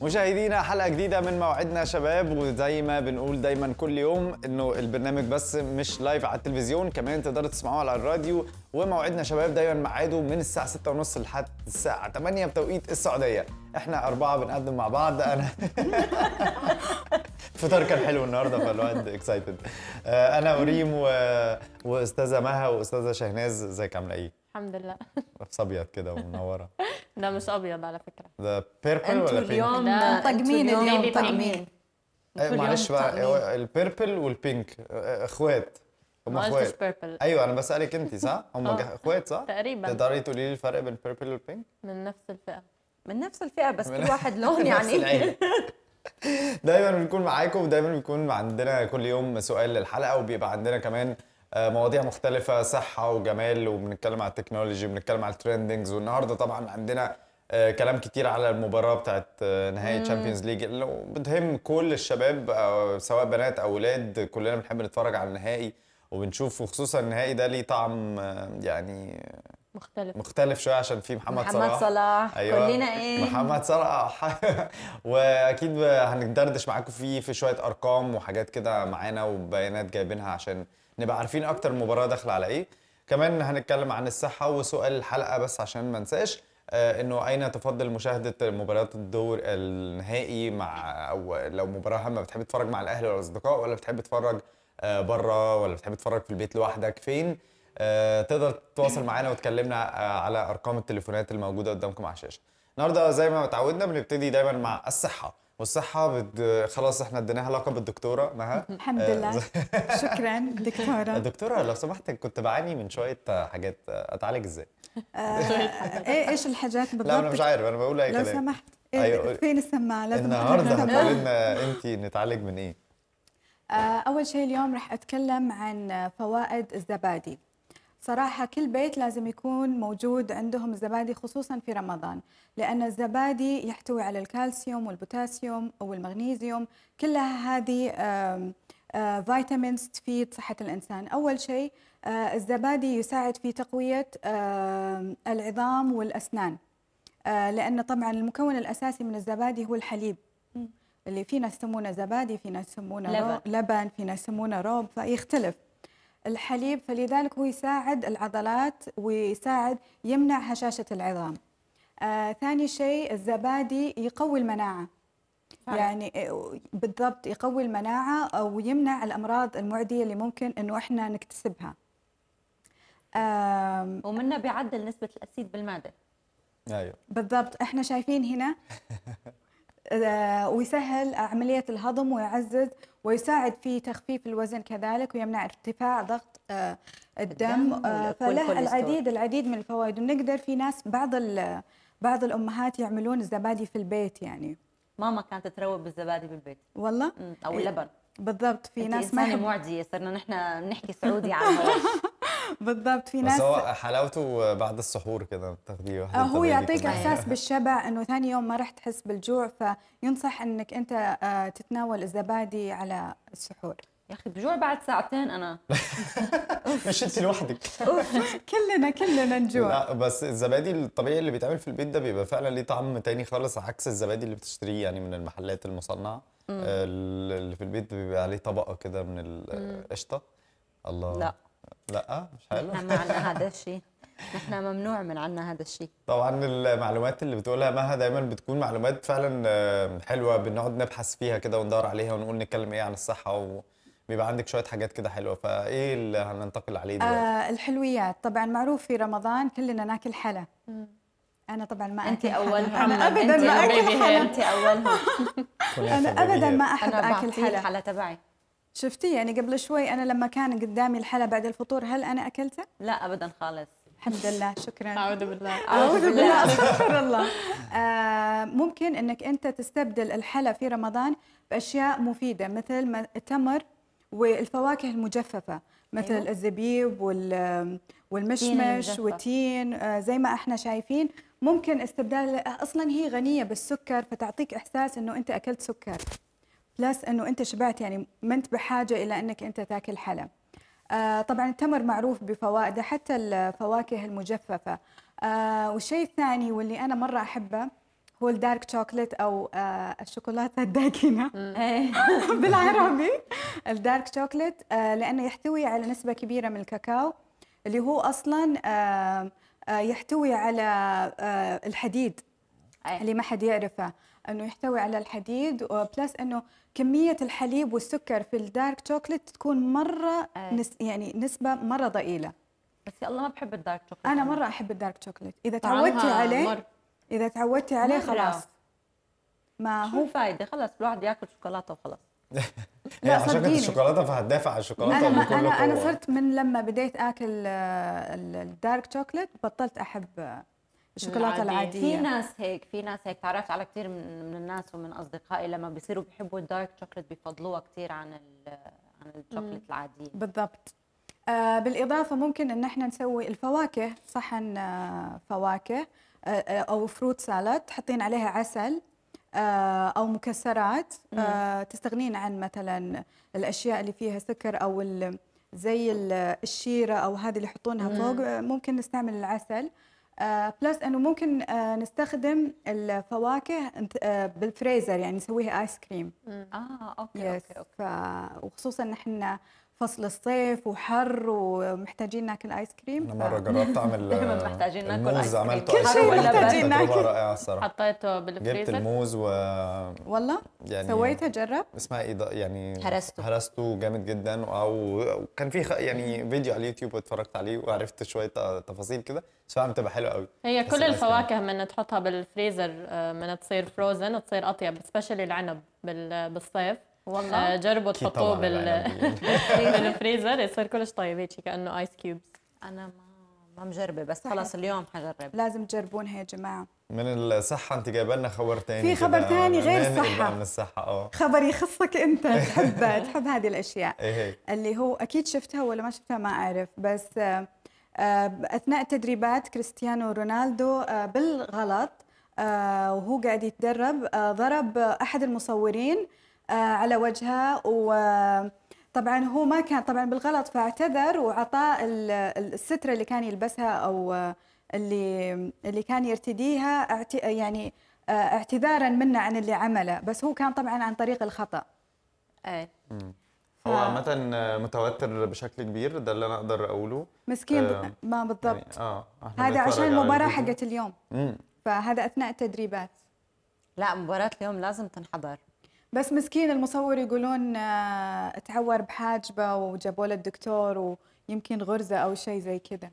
مشاهدينا حلقه جديده من موعدنا شباب وزي ما بنقول دايما كل يوم انه البرنامج بس مش لايف على التلفزيون كمان تقدروا تسمعوه على الراديو وموعدنا شباب دايما ميعاده من الساعه 6:30 لحد الساعه 8 بتوقيت السعوديه احنا اربعه بنقدم مع بعض انا الفطار كان حلو النهارده فالواحد اكسايتد انا وريم و... واستاذه مها واستاذه شهناز ازيك عامله ايه؟ الحمد لله لابسه ابيض كده ومنوره ده مش ابيض على فكره ده بيربل انتوا ولا بينك؟ اليوم لا، طاقمين انتوا اليوم اليوم طاقمين. طاقمين أيوة اليوم معلش بقى طاقمين. هو البيربل والبينك آه، اخوات هم ما اخوات قلتش بيربل ايوه انا بسالك انت صح؟ هم آه. جا- اخوات صح؟ تقريبا تقدري تقولي لي الفرق بين البيربل والبينك؟ من نفس الفئه من نفس الفئه بس من- كل واحد لون نفس يعني العيلة. دايما بنكون معاكم ودايما بيكون عندنا كل يوم سؤال للحلقه وبيبقى عندنا كمان آه، مواضيع مختلفة صحة وجمال وبنتكلم على التكنولوجي وبنتكلم على الترندنجز والنهارده طبعا عندنا آه، كلام كتير على المباراة بتاعت آه، نهائي تشامبيونز ليج اللي بتهم كل الشباب آه، سواء بنات او ولاد كلنا بنحب نتفرج على النهائي وبنشوف وخصوصا النهائي ده ليه طعم آه، يعني مختلف مختلف شويه عشان في محمد, محمد صلاح أيوة. كلنا ايه محمد صلاح واكيد هندردش معاكم فيه في شويه ارقام وحاجات كده معانا وبيانات جايبينها عشان نبقى عارفين اكتر المباراه داخله على ايه كمان هنتكلم عن الصحه وسؤال الحلقه بس عشان ما انساش آه، انه اين تفضل مشاهده مباريات الدور النهائي مع او لو مباراه هامه بتحب تتفرج مع الاهل والاصدقاء ولا بتحب تتفرج بره ولا بتحب تتفرج في البيت لوحدك فين آه، تقدر تتواصل معانا وتكلمنا آه، على ارقام التليفونات الموجوده قدامكم على الشاشه النهارده زي ما اتعودنا بنبتدي دايما مع الصحه والصحه بد... خلاص احنا اديناها لقب الدكتوره مها الحمد آه، لله شكرا دكتورة دكتوره لو سمحت كنت بعاني من شويه آه، حاجات آه، اتعالج ازاي آه، ايه ايش الحاجات بالضبط لا انا مش عارف انا بقول اي لو كلام سمحت أيوة. إيه فين السماعة لازم النهارده أحطها. هتقولي لنا انت نتعالج من ايه آه، أول شيء اليوم راح أتكلم عن فوائد الزبادي صراحة كل بيت لازم يكون موجود عندهم الزبادي خصوصا في رمضان لأن الزبادي يحتوي على الكالسيوم والبوتاسيوم والمغنيسيوم كلها هذه آم، آه، فيتامينز تفيد صحة الإنسان أول شيء آه، الزبادي يساعد في تقوية آم، العظام والأسنان آه، لأن طبعا المكون الأساسي من الزبادي هو الحليب اللي في ناس يسمونه زبادي في ناس يسمونه لبن. رو- لبن في ناس يسمونه روب فيختلف الحليب فلذلك هو يساعد العضلات ويساعد يمنع هشاشة العظام آه ثاني شيء الزبادي يقوي المناعة فعلا. يعني آه، بالضبط يقوي المناعة أو يمنع الأمراض المعدية اللي ممكن إنه إحنا نكتسبها آم، ومنا بيعدل نسبه الاسيد بالمعده ايوه بالضبط احنا شايفين هنا آه، ويسهل عملية الهضم ويعزز ويساعد في تخفيف الوزن كذلك ويمنع ارتفاع ضغط آه، الدم الدم آه، وال- فله والكوليسترول. العديد العديد من الفوائد ونقدر في ناس بعض ال- بعض الأمهات يعملون الزبادي في البيت يعني ماما كانت تروق بالزبادي بالبيت والله مم. او إيه، اللبن بالضبط في في ناس ما انسانه يحب معديه صرنا نحن بنحكي سعودي على الهواء بالضبط في بس ناس هو حلاوته بعد السحور كده بتاخديه واحده آه، هو زبادي يعطيك كده. احساس بالشبع انه ثاني يوم ما راح تحس بالجوع فينصح انك انت آه، تتناول الزبادي على السحور يا اخي بجوع بعد ساعتين انا مش انت لوحدك كلنا كلنا نجوع لا بس الزبادي الطبيعي اللي بيتعمل في البيت ده بيبقى فعلا ليه طعم تاني خالص عكس الزبادي اللي بتشتريه يعني من المحلات المصنعه آه، اللي في البيت بيبقى عليه طبقه كده من القشطه الله لا لا مش حلو نحن ما عندنا هذا الشيء نحن ممنوع من عنا هذا الشيء طبعا المعلومات اللي بتقولها مها دايما بتكون معلومات فعلا آه، حلوه بنقعد نبحث فيها كده وندور عليها ونقول نتكلم ايه عن الصحه وبيبقى عندك شويه حاجات كده حلوه فايه اللي هننتقل عليه دلوقتي آه الحلويات طبعا معروف في رمضان كلنا ناكل حلا انا طبعا ما انت اكل حلا. اولها انا ابدا انت ما اكل baby حلا انت اولها انا ابدا ما احب انا اكل بعطيه حلا الحلا تبعي شفتي يعني قبل شوي انا لما كان قدامي الحلا بعد الفطور هل انا اكلته لا ابدا خالص الحمد لله شكرا اعوذ بالله أعوذ بالله استغفر الله آه ممكن انك انت تستبدل الحلا في رمضان باشياء مفيده مثل ما- التمر والفواكه المجففه مثل أيوة. أيوة. الزبيب وال والمشمش المجفف. والتين آه زي ما احنا شايفين ممكن استبدال اصلا هي غنيه بالسكر فتعطيك احساس انه انت اكلت سكر بلس انه انت شبعت يعني ما انت بحاجه الى انك انت تاكل حلا آه طبعا التمر معروف بفوائده حتى الفواكه المجففه آه والشيء الثاني واللي انا مره احبه هو الدارك شوكليت او آه، الشوكولاته الداكنه إيه. بالعربي الدارك شوكليت آه، لانه يحتوي على نسبه كبيره من الكاكاو اللي هو اصلا آه، آه، يحتوي على آه، الحديد أي. اللي ما حد يعرفه انه يحتوي على الحديد وبلس انه كميه الحليب والسكر في الدارك شوكليت تكون مره أي. نس يعني نسبه مره ضئيله بس يا الله ما بحب الدارك شوكليت انا مره احب الدارك شوكليت اذا طعمها تعودتي عليه مر. اذا تعودتي عليه مرة. خلاص ما شو هو الفايده خلص الواحد ياكل شوكولاته وخلاص هي لا، عشان كانت صدقيني. الشوكولاته فهتدافع عن الشوكولاته انا ما بكل انا انا قوة. صرت من لما بديت اكل آه، ال- الدارك شوكليت بطلت احب آه، الشوكولاته العادية. في العاديه ناس هيك في ناس هيك تعرفت على كثير من, من الناس ومن اصدقائي لما بيصيروا بيحبوا الدارك شوكليت بيفضلوها كثير عن ال- عن الشوكليت العاديه بالضبط آه بالاضافه ممكن ان احنا نسوي الفواكه صحن آه فواكه آه آه، او فروت سالاد تحطين عليها عسل آه او مكسرات آه تستغنين عن مثلا الاشياء اللي فيها سكر او ال- زي ال- الشيره او هذه اللي يحطونها فوق آه، ممكن نستعمل العسل آه بلس انه ممكن آه نستخدم الفواكه انت- آه بالفريزر يعني نسويها ايس كريم اه اوكي يس اوكي اوكي ف... وخصوصا نحن فصل الصيف وحر ومحتاجين ناكل ايس كريم انا مره جربت اعمل دايماً آه، محتاجين ناكل الموز آيس كريم. عملته كل آيس شيء كريم. كانت محتاجين تجربه ناكل. رائعه الصراحه حطيته جبت بالفريزر الموز و والله يعني سويته جرب اسمها ايه ده يعني هرسته. هرسته جامد جدا او كان في خ... يعني فيديو على اليوتيوب اتفرجت عليه وعرفت شويه تفاصيل كده بس فعلا بتبقى حلوه قوي هي بس كل الآيس كريم. الفواكه من تحطها بالفريزر آه، من تصير فروزن تصير اطيب سبيشلي العنب بال- بالصيف والله آه، جربوا أكيد تحطوه طبعاً بال العنب يعني. بالفريزر يصير كلش طيب هيك كانه ايس كيوبز انا ما ما مجربه بس خلص اليوم حجرب لازم تجربونها يا جماعه من الصحه انت جايبه لنا خبر تاني في خبر كده. تاني غير ننقل الصحة. بقى من الصحه اه خبر يخصك انت تحب تحب هذه الاشياء ايه هي اللي هو اكيد شفتها ولا ما شفتها ما اعرف بس آه، آه، اثناء تدريبات كريستيانو رونالدو آه، بالغلط آه، وهو قاعد يتدرب آه، ضرب احد المصورين آه، على وجهه وطبعا هو ما كان طبعا بالغلط فاعتذر وعطاه ال- ال- الستره اللي كان يلبسها او آه، اللي اللي كان يرتديها اعت- يعني آه، اعتذارا منه عن اللي عمله بس هو كان طبعا عن طريق الخطا ايه هو عامه متوتر بشكل كبير ده اللي انا اقدر اقوله مسكين آه، ما بالضبط يعني اه إحنا هذا بنتفرج عشان على المباراة الفيديو. حقت اليوم مم. فهذا أثناء التدريبات لا مباراة اليوم لازم تنحضر بس مسكين المصور يقولون آه، تعور بحاجبه وجابوا له الدكتور ويمكن غرزة أو شيء زي كذا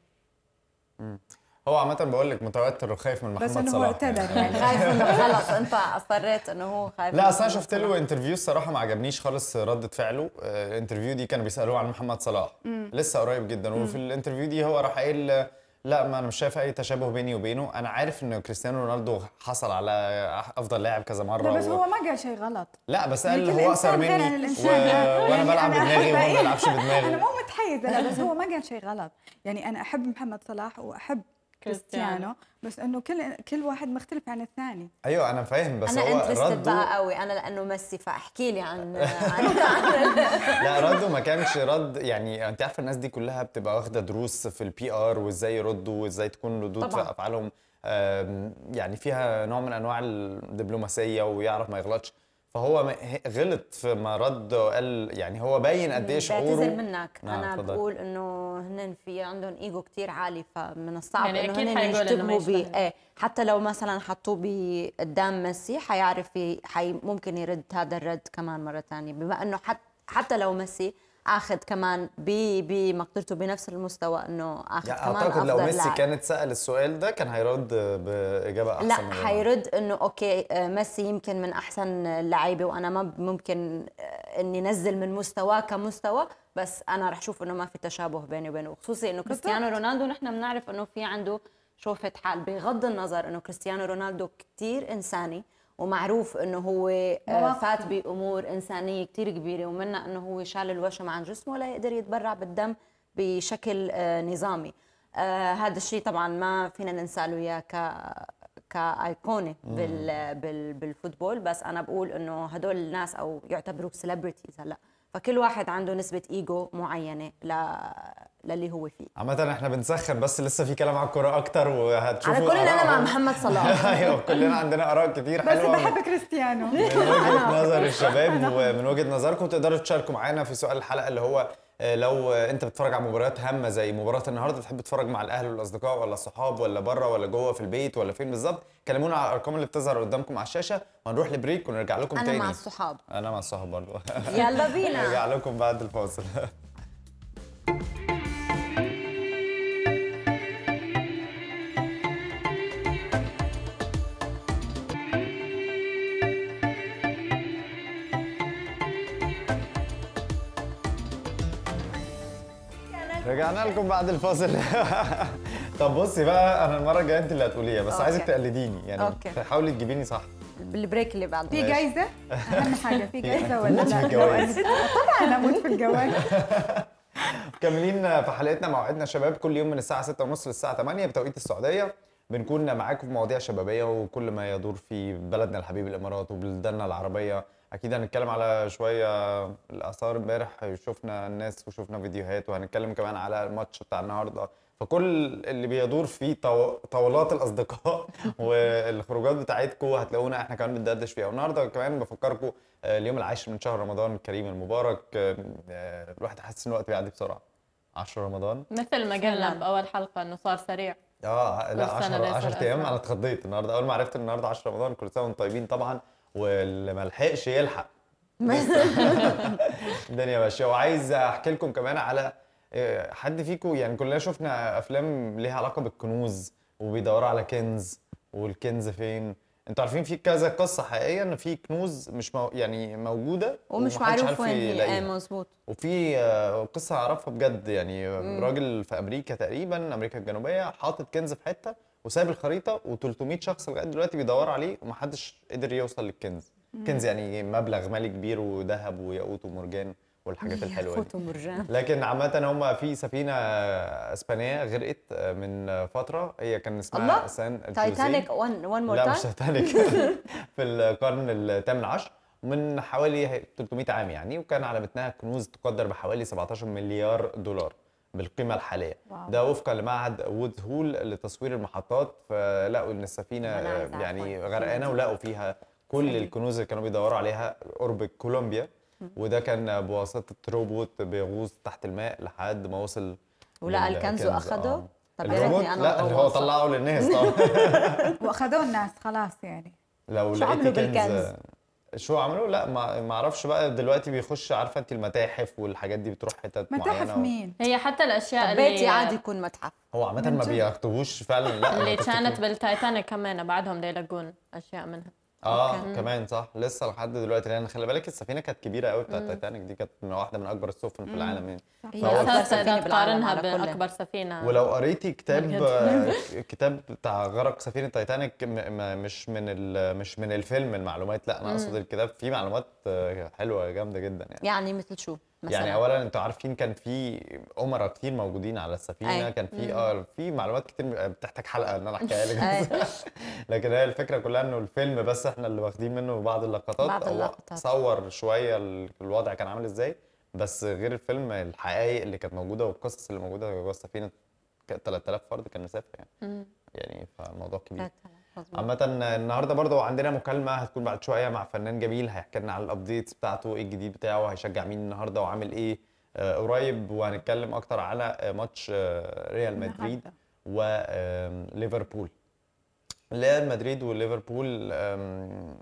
هو عامه بقول لك متوتر وخايف من محمد بس إنه هو صلاح اعتذر يعني. يعني خايف انه خلص انت اصريت انه هو خايف لا إنه اصل انا خلص شفت له انترفيو الصراحه ما عجبنيش خالص رده فعله آه، الانترفيو دي كانوا بيسالوه عن محمد صلاح لسه قريب جدا وفي الانترفيو دي هو راح قايل آه، لا ما انا مش شايف اي تشابه بيني وبينه انا عارف ان كريستيانو رونالدو حصل على افضل لاعب كذا مره لا بس و- هو ما قال شيء غلط لا بس يعني قال كل هو اقصر إنسان غير مني عن و... الإنسان. آه، وانا يعني بلعب أنا بدماغي أحب وهو ما إيه؟ بيلعبش أنا بدماغه مو متحيزة لا بس هو ما قال شيء غلط يعني أنا أحب محمد صلاح وأحب كريستيانو. كريستيانو بس إنه كل كل واحد مختلف عن الثاني ايوه انا فاهم بس انا هو انترستد رده بقى قوي انا لانه ميسي فاحكي لي عن عن, عن لا رده ما كانش رد يعني انت عارفه الناس دي كلها بتبقى واخده دروس في البي ار وازاي يردوا وازاي تكون ردود طبعاً. في افعالهم آم، يعني فيها نوع من انواع الدبلوماسيه ويعرف ما يغلطش فهو ما- ه- غلط في ما رد وقال يعني هو باين قد ايه شعوره بعتذر منك نعم، انا اتفضلي. بقول انه هن في عندهم ايجو كتير عالي فمن الصعب يعني انه أكيد هن حيقول إنه ما يشتبهوا ب يشتغل. ايه حتى لو مثلا حطوه ب- قدام ميسي حيعرف ي- حي ممكن يرد هذا الرد كمان مره ثانيه بما انه حت حتى لو ميسي اخذ كمان ب- بمقدرته بنفس المستوى انه اخذ يعني كمان اعتقد لو افضل ميسي لاعب. كانت سال السؤال ده كان هيرد باجابه احسن لا من رونالدو. حيرد انه اوكي آه، ميسي يمكن من احسن اللعيبه وانا ما ب- ممكن آه، اني نزل من مستواه كمستوى بس انا رح اشوف انه ما في تشابه بيني وبينه وخصوصي انه كريستيانو رونالدو نحن بنعرف انه في عنده شوفة حال بغض النظر انه كريستيانو رونالدو كتير انساني ومعروف انه هو آه، مواقف. فات بامور انسانيه كتير كبيره ومنها انه هو شال الوشم عن جسمه لا يقدر يتبرع بالدم بشكل آه، نظامي آه هذا الشيء طبعا ما فينا ننسى له اياه ك كايقونه بال بال بالفوتبول بس انا بقول انه هدول الناس او يعتبروا سيلبرتيز هلا فكل واحد عنده نسبه ايجو معينه ل للي هو فيه عامة احنا بنسخن بس لسه في كلام على الكورة أكتر وهتشوفوا على كل انا مع آرائهم. محمد صلاح ايوه كلنا عندنا آراء كتير بس حلوة بحب كريستيانو من وجهة نظر الشباب ومن وجهة نظركم تقدروا تشاركوا معانا في سؤال الحلقة اللي هو آه، لو آه، انت بتتفرج على مباريات هامة زي مباراة النهارده تحب تتفرج مع الاهل والاصدقاء ولا الصحاب ولا بره ولا جوه في البيت ولا فين بالظبط كلمونا على الارقام اللي بتظهر قدامكم على الشاشة وهنروح لبريك ونرجع لكم انا تاني مع الصحاب انا مع الصحاب برضه يلا بينا نرجع لكم بعد الفاصل رجعنا لكم بعد الفاصل طب بصي بقى انا المره الجايه انت اللي هتقوليها بس أوكي. عايزك تقلديني يعني أوكي. تحاولي تجيبيني صح بالبريك اللي بعده في ماشي. جايزة أهم حاجة في جايزة ولا تموت في لا؟ الجوايز. لو قلت- طبعا أموت في الجواز مكملين في حلقتنا موعدنا شباب كل يوم من الساعة 6:30 للساعة 8 بتوقيت السعودية بنكون معاكم في مواضيع شبابية وكل ما يدور في بلدنا الحبيب الإمارات وبلداننا العربية أكيد هنتكلم على شوية الآثار امبارح شفنا الناس وشفنا فيديوهات وهنتكلم كمان على الماتش بتاع النهاردة فكل اللي بيدور في طو... طاولات الأصدقاء والخروجات بتاعتكم هتلاقونا احنا كمان بندردش فيها والنهارده كمان بفكركم آه، اليوم العاشر من شهر رمضان الكريم المبارك آه، آه، الواحد حاسس ان الوقت بيعدي بسرعه 10 رمضان مثل ما قلنا بأول حلقة إنه صار سريع اه لا كل سنة 10 ليس 10 ايام الأسرع. انا اتخضيت النهارده اول ما عرفت ان النهارده 10 رمضان كل سنه وانتم طيبين طبعا واللي ما لحقش يلحق الدنيا ماشيه وعايز احكي لكم كمان على آه، حد فيكم يعني كلنا شفنا افلام ليها علاقه بالكنوز وبيدوروا على كنز والكنز فين انتوا عارفين في كذا قصه حقيقيه ان في كنوز مش مو يعني موجوده ومش ومحدش معروف عارف وين هي يلاقيها. ايه مظبوط وفي آه، قصه اعرفها بجد يعني راجل في امريكا تقريبا امريكا الجنوبيه حاطط كنز في حته وسايب الخريطه و300 شخص لغايه دلوقتي بيدوروا عليه ومحدش قدر يوصل للكنز كنز يعني مبلغ مالي كبير وذهب وياقوت ومرجان والحاجات الحلوه دي خوت ومرجان لكن عامة هم في سفينة اسبانية غرقت من فترة هي كان اسمها الله سان الجوزيه. تايتانيك وان وان مور لا مش تايم تايتانيك في القرن الثامن عشر من حوالي 300 عام يعني وكان على متنها كنوز تقدر بحوالي 17 مليار دولار بالقيمة الحالية واو. ده وفقا لمعهد وودز هول لتصوير المحطات فلقوا ان السفينة أنا عايزة أعرف يعني السفينة غرقانة دي. ولقوا فيها كل الكنوز اللي كانوا بيدوروا عليها قرب كولومبيا وده كان بواسطة روبوت بيغوص تحت الماء لحد ما وصل ولقى للكنز. الكنز واخده آه. طب يا الروبوت ريتني انا لا اللي هو غواصة. طلعه للناس طبعا وأخذوه الناس خلاص يعني لو شو عملوا لقيتي كنز بالكنز؟ شو عملوا؟ لا ما ما اعرفش بقى دلوقتي بيخش عارفه انت المتاحف والحاجات دي بتروح حتت متاحف معينه مين؟ هي حتى الأشياء بيتي اللي عادي يكون متحف هو عامه من ما جد؟ بياخدوهوش فعلا لا اللي ما تفتكروا- كانت بالتايتانيك كمان بعدهم يلاقون أشياء منها اه أوكي. كمان صح لسه لحد دلوقتي لان خلي بالك السفينه كانت كبيره قوي بتاعت تايتانيك دي كانت من واحده من اكبر السفن في العالم يعني هي فهو أكبر أساسا سفينة إذا بالعالم تقارنها على كل. بأكبر سفينة ولو قريتي كتاب بجد. آه، كتاب بتاع غرق سفينه تايتانيك م- م- مش من ال- مش من الفيلم المعلومات لا انا اقصد الكتاب فيه معلومات آه، حلوه جامده جدا يعني يعني مثل شو مثلا يعني اولا انتوا عارفين كان في امراء كتير موجودين على السفينه أي. كان في اه في معلومات كتير بتحتاج حلقه ان انا احكيها أي. لك لكن هي الفكره كلها انه الفيلم بس احنا اللي واخدين منه بعض اللقطات بعض هو اللقطات. صور شويه ال- الوضع كان عامل ازاي بس غير الفيلم الحقائق اللي كانت موجوده والقصص اللي موجوده جوه السفينه كانت 3000 فرد كان مسافر يعني يعني فالموضوع كبير مظبوط. عامة النهارده برضو عندنا مكالمة هتكون بعد شوية مع فنان جميل هيحكي لنا على الابديتس بتاعته ايه الجديد بتاعه هيشجع مين النهارده وعامل ايه آه، قريب وهنتكلم اكتر على آه، ماتش آه، ريال مدريد النهاردة. وليفربول ريال مدريد وليفربول آم،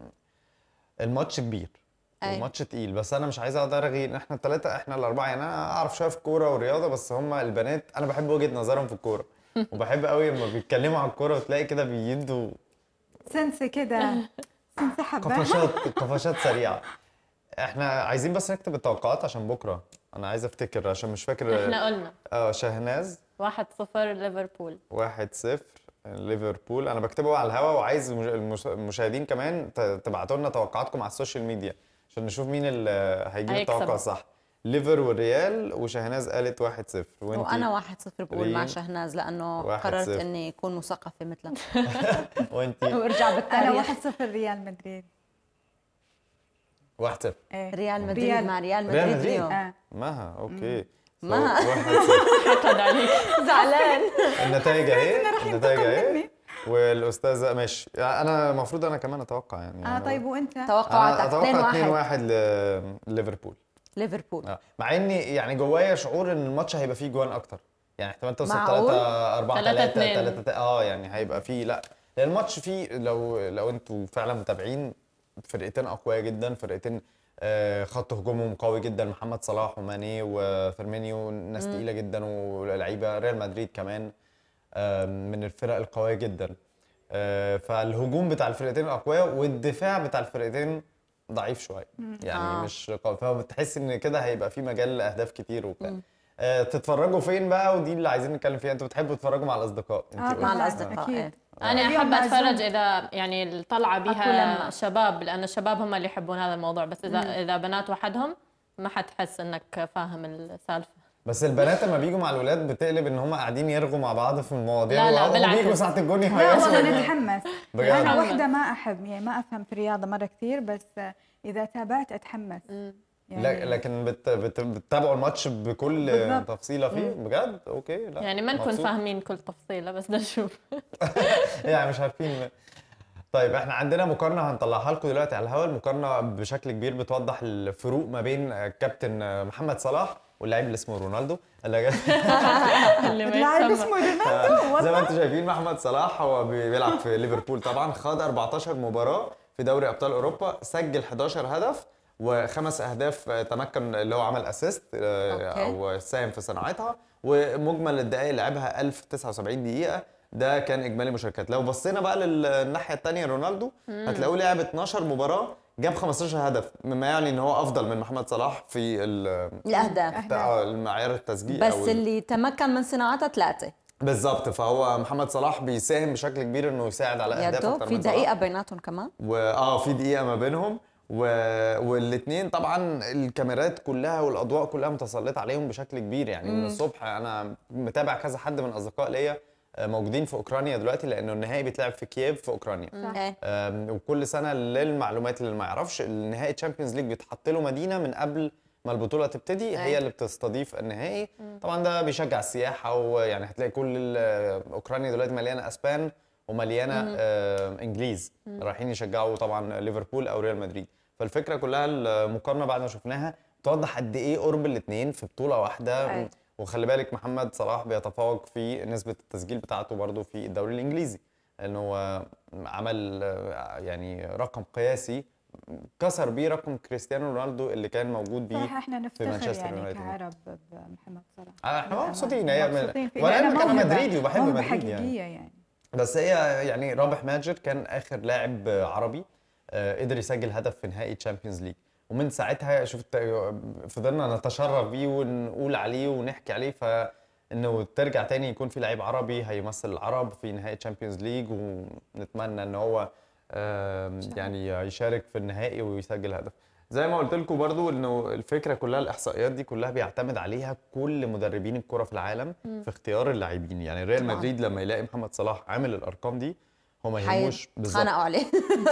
الماتش كبير أي. الماتش تقيل بس انا مش عايز اقعد ارغي ان احنا الثلاثه احنا الاربعه يعني انا اعرف شويه في الكوره والرياضه بس هم البنات انا بحب وجهه نظرهم في الكوره وبحب قوي لما بيتكلموا على الكوره وتلاقي كده بيدوا سنسة كده سنسة حبة قفشات قفشات سريعه احنا عايزين بس نكتب التوقعات عشان بكره انا عايز افتكر عشان مش فاكر احنا قلنا اه شهناز 1-0 ليفربول واحد صفر ليفربول انا بكتبه على الهوا وعايز المش- المش- المشاهدين كمان ت- تبعتوا لنا توقعاتكم على السوشيال ميديا عشان نشوف مين اللي هيجيب هيكسب. التوقع صح ليفر والريال وشهناز قالت واحد صفر وانتي وانا واحد صفر بقول مع ريم. شهناز لانه واحد قررت صفر. اني اكون مثقفه مثلها وانتي وارجع أنا بالتاريخ واحد صفر ريال مدريد واحد صفر إيه. ريال مدريد ريال. مع ريال ريال مدريد مدريد. اليوم آه. مها اوكي ما واحد صفر. حقد عليك زعلان النتائج اهي النتائج اهي مني. والاستاذه ماشي يعني انا المفروض انا كمان اتوقع يعني اه طيب وانت انا توقعاتك اتوقع 2 2-1 1 ليفربول ليفربول آه. مع اني يعني جوايا شعور ان الماتش هيبقى فيه جوان اكتر يعني احتمال توصل معقول؟ 3 4 3 3 2. 3 اه يعني هيبقى فيه لا لان الماتش فيه لو لو انتوا فعلا متابعين فرقتين اقوياء جدا فرقتين آه، خط هجومهم قوي جدا محمد صلاح وماني وفيرمينيو ناس تقيله جدا ولعيبه ريال مدريد كمان آه، من الفرق القويه جدا آه، فالهجوم بتاع الفرقتين الاقوياء والدفاع بتاع الفرقتين ضعيف شويه يعني آه. مش قوي فبتحس ان كده هيبقى في مجال لاهداف كتير وبتاع آه، تتفرجوا فين بقى ودي اللي عايزين نتكلم فيها انتوا بتحبوا تتفرجوا مع الاصدقاء انت آه، قلتي. مع طبعاً، الأصدقاء، أكيد. إيه. انا اليوم احب معزوم. اتفرج اذا يعني الطلعه أكو بها لمة. شباب لان الشباب هم اللي يحبون هذا الموضوع بس اذا اذا بنات وحدهم ما حتحس انك فاهم السالفه بس البنات لما بيجوا مع الولاد بتقلب ان هم قاعدين يرغوا مع بعض في المواضيع لا، لا، وهم بالعكس. بيجوا ساعه الجون لا يهيصوا والله نتحمس بجد؟ انا نتحمس. وحده ما احب يعني ما افهم في الرياضه مره كثير بس اذا تابعت اتحمس لا لكن بت بت بتتابعوا الماتش بكل بالظبط. تفصيله فيه بجد اوكي لا يعني ما نكون مبسوط. فاهمين كل تفصيله بس نشوف يعني مش عارفين طيب احنا عندنا مقارنه هنطلعها لكم دلوقتي على الهواء المقارنه بشكل كبير بتوضح الفروق ما بين كابتن محمد صلاح واللاعب اللي اسمه رونالدو اللي اللي ما اللاعب يتسمى اسمه رونالدو زي والله ما انتم شايفين محمد صلاح هو بي- بيلعب في ليفربول طبعا خاض 14 مباراه في دوري ابطال اوروبا سجل 11 هدف وخمس اهداف آه، تمكن اللي هو عمل اسيست أوكي. او ساهم في صناعتها ومجمل الدقائق اللي لعبها 1079 دقيقه ده كان اجمالي مشاركات لو بصينا بقى للناحيه الثانيه رونالدو هتلاقوه لعب 12 مباراه جاب 15 هدف مما يعني ان هو افضل من محمد صلاح في ال- الاهداف بتاع المعيار التسجيل بس أو ال- اللي تمكن من صناعتها ثلاثه بالظبط فهو محمد صلاح بيساهم بشكل كبير انه يساعد على اهداف يدو اكتر في من صلاح. دقيقه بيناتهم كمان واه في دقيقه ما بينهم و... والاثنين طبعا الكاميرات كلها والاضواء كلها متسلطه عليهم بشكل كبير يعني من الصبح انا متابع كذا حد من اصدقاء ليا آه، موجودين في اوكرانيا دلوقتي لانه النهائي بيتلعب في كييف في اوكرانيا ايه آم، وكل سنه للمعلومات اللي ما يعرفش النهائي تشامبيونز ليج بيتحط له مدينه من قبل ما البطوله تبتدي هي اللي بتستضيف النهائي طبعا ده بيشجع السياحه ويعني هتلاقي كل ال- اوكرانيا دلوقتي مليانه اسبان ومليانه آه، انجليز رايحين يشجعوا طبعا ليفربول او ريال مدريد فالفكره كلها المقارنه بعد ما شفناها توضح قد ايه قرب الاثنين في بطوله واحده أيوة. وخلي بالك محمد صلاح بيتفوق في نسبه التسجيل بتاعته برضه في الدوري الانجليزي لانه هو عمل آه، يعني رقم قياسي كسر بيه رقم كريستيانو رونالدو اللي كان موجود بيه صراحه احنا نفتخر مانشستر يعني يونايتد. كعرب بمحمد صلاح آه، احنا للأمانة. مبسوطين هي مبسوطين فيه. وانا لأنه انا موهبة- مدريدي وبحب موهبة مدريد يعني حقيقيه يعني بس هي يعني رابح ماجر كان اخر لاعب عربي آه، قدر يسجل هدف في نهائي تشامبيونز ليج ومن ساعتها شفت فضلنا نتشرف بيه ونقول عليه ونحكي عليه فانه ترجع تاني يكون في لعيب عربي هيمثل العرب في نهائي تشامبيونز ليج ونتمنى ان هو آم، يعني يشارك في النهائي ويسجل هدف زي ما قلت لكم برضو انه الفكره كلها الاحصائيات دي كلها بيعتمد عليها كل مدربين الكره في العالم في اختيار اللاعبين يعني ريال طبعاً. مدريد لما يلاقي محمد صلاح عامل الارقام دي هو ما يهموش بالظبط خانقوا عليه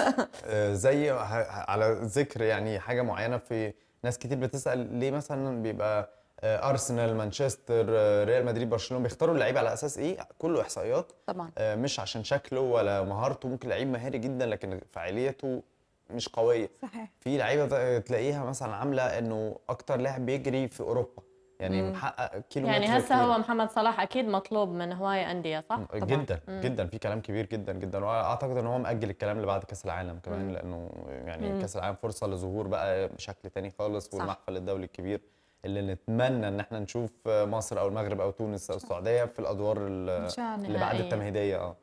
آه، زي ه- على ذكر يعني حاجه معينه في ناس كتير بتسال ليه مثلا بيبقى آه، ارسنال مانشستر آه، ريال مدريد برشلونه بيختاروا اللعيب على اساس ايه كله احصائيات طبعا آه، مش عشان شكله ولا مهارته ممكن لعيب مهاري جدا لكن فعاليته مش قويه صحيح في لعيبه ت- تلاقيها مثلا عامله انه اكتر لاعب بيجري في اوروبا يعني محقق كيلو يعني متر هسه كتير. هو محمد صلاح اكيد مطلوب من هوايه انديه صح؟ جدا جدا في كلام كبير جدا جدا واعتقد ان هو مأجل الكلام لبعد كاس العالم كمان لانه يعني كاس العالم فرصه لظهور بقى بشكل تاني خالص والمحفل الدولي الكبير اللي نتمنى ان احنا نشوف مصر او المغرب او تونس او السعوديه في الادوار ال- ان شاء الله اللي بعد نهائية. التمهيديه اه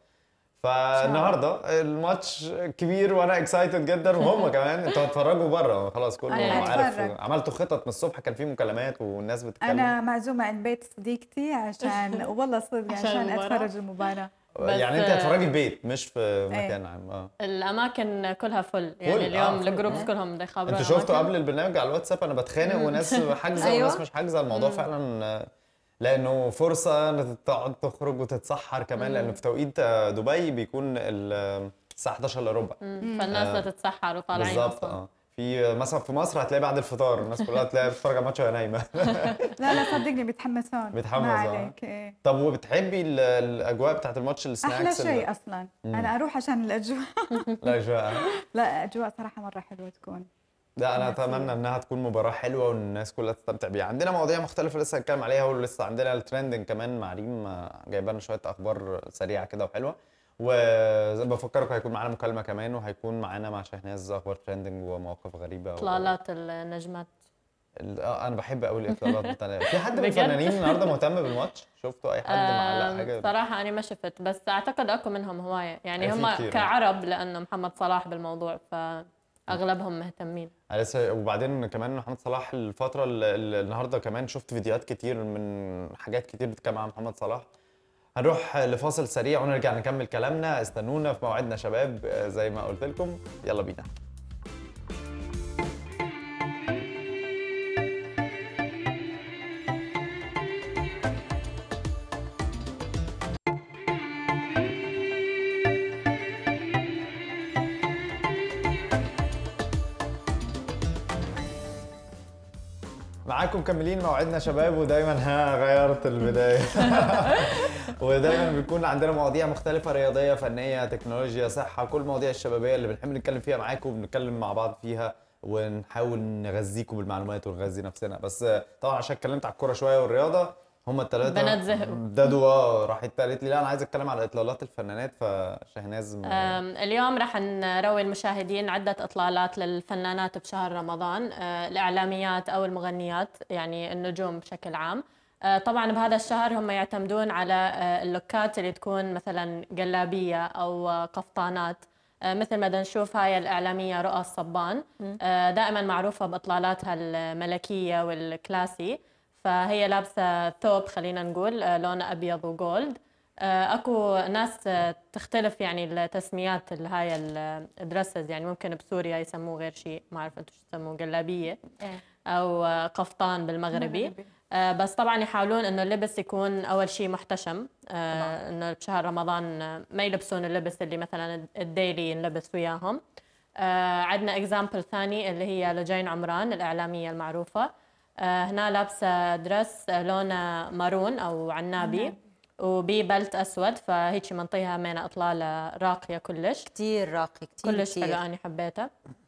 فالنهارده الماتش كبير وانا اكسايتد جدا وهم كمان انتوا هتتفرجوا بره خلاص كله أنا عارف هتفرج. عملتوا خطط من الصبح كان في مكالمات والناس بتتكلم انا معزومه عند بيت صديقتي عشان والله صدق عشان عشان المباراة؟ اتفرج المباراه بس- يعني انت هتتفرجي البيت مش في مكان عام اه الاماكن كلها فل يعني فل، اليوم آه، فل. الجروبس كلهم بده يخبروا انتوا شفتوا الأماكن. قبل البرنامج على الواتساب انا بتخانق وناس حاجزه أيوة. وناس مش حاجزه الموضوع فعلا آه، لانه فرصه انك تقعد تخرج وتتسحر كمان لانه في توقيت آه، دبي بيكون ال- الساعه 11 الا ربع مم. فالناس بدها تتسحر وطالعين بالظبط اصلا اه في مثلا في مصر هتلاقي بعد الفطار الناس كلها تلاقي بتتفرج على الماتش وهي نايمه لا لا صدقني بيتحمسون بيتحمسوا، ما آه. عليك إيه. طب وبتحبي ال- الاجواء بتاعت الماتش السناكس احلى اللي- شيء اصلا انا اروح عشان الاجواء الاجواء لا اجواء صراحه مره حلوه تكون لا انا ميرسي. اتمنى انها تكون مباراه حلوه والناس كلها تستمتع بيها عندنا مواضيع مختلفه لسه هنتكلم عليها ولسه عندنا الترندنج كمان مع ريم آه، جايبه لنا شويه اخبار سريعه كده وحلوه وزي ما بفكركم هيكون معانا مكالمه كمان وهيكون معانا مع شهناز اخبار ترندنج ومواقف غريبه و- اطلالات النجمات ال- اه انا بحب قوي الاطلالات بتاع في حد من بجد؟ الفنانين النهارده مهتم بالماتش شفتوا اي حد معلق آم، حاجه صراحة أنا ما شفت بس أعتقد أكو منهم هواية يعني في هم كتير. كعرب لأنه محمد صلاح بالموضوع فأغلبهم مهتمين أنا لسه وبعدين كمان محمد صلاح الفترة ال- ال- النهارده كمان شفت فيديوهات كتير من حاجات كتير بتتكلم عن محمد صلاح هنروح لفاصل سريع ونرجع نكمل كلامنا استنونا في موعدنا شباب آه، زي ما قلت لكم يلا بينا معاكم مكملين موعدنا شباب ودايما ها غيرت البدايه ودايما بيكون عندنا مواضيع مختلفه رياضيه فنيه تكنولوجيا صحه كل المواضيع الشبابيه اللي بنحب نتكلم فيها معاكم وبنتكلم مع بعض فيها ونحاول نغذيكم بالمعلومات ونغذي نفسنا بس طبعا عشان اتكلمت على الكوره شويه والرياضه هم الثلاثه بنات زهقوا. دادوا اه راحت قالت لي لا انا عايز اتكلم على اطلالات الفنانات فشهناز م- أم، اليوم رح نروي المشاهدين عدة إطلالات للفنانات بشهر رمضان أه، الإعلاميات أو المغنيات يعني النجوم بشكل عام أه، طبعا بهذا الشهر هم يعتمدون على أه، اللوكات اللي تكون مثلا جلابية أو أه، قفطانات أه، مثل ما بدنا نشوف هاي الإعلامية رؤى الصبان أه، دائما معروفة بإطلالاتها الملكية والكلاسي فهي لابسة ثوب خلينا نقول أه، لونه أبيض وجولد آه، اكو ناس آه، تختلف يعني التسميات ال- هاي الدرسز يعني ممكن بسوريا يسموه غير شيء ما اعرف انتم شو تسموه جلابيه او آه، قفطان بالمغربي مغربي. آه، بس طبعا يحاولون انه اللبس يكون اول شيء محتشم آه، انه بشهر رمضان آه، ما يلبسون اللبس اللي مثلا الديلي ينلبس وياهم آه، عندنا اكزامبل ثاني اللي هي لجين عمران الاعلاميه المعروفه آه، هنا لابسه درس آه، لونه مارون او عنابي وببلت اسود فهيك منطيها من اطلاله راقيه كلش كثير راقي كثير كلش حلو انا حبيتها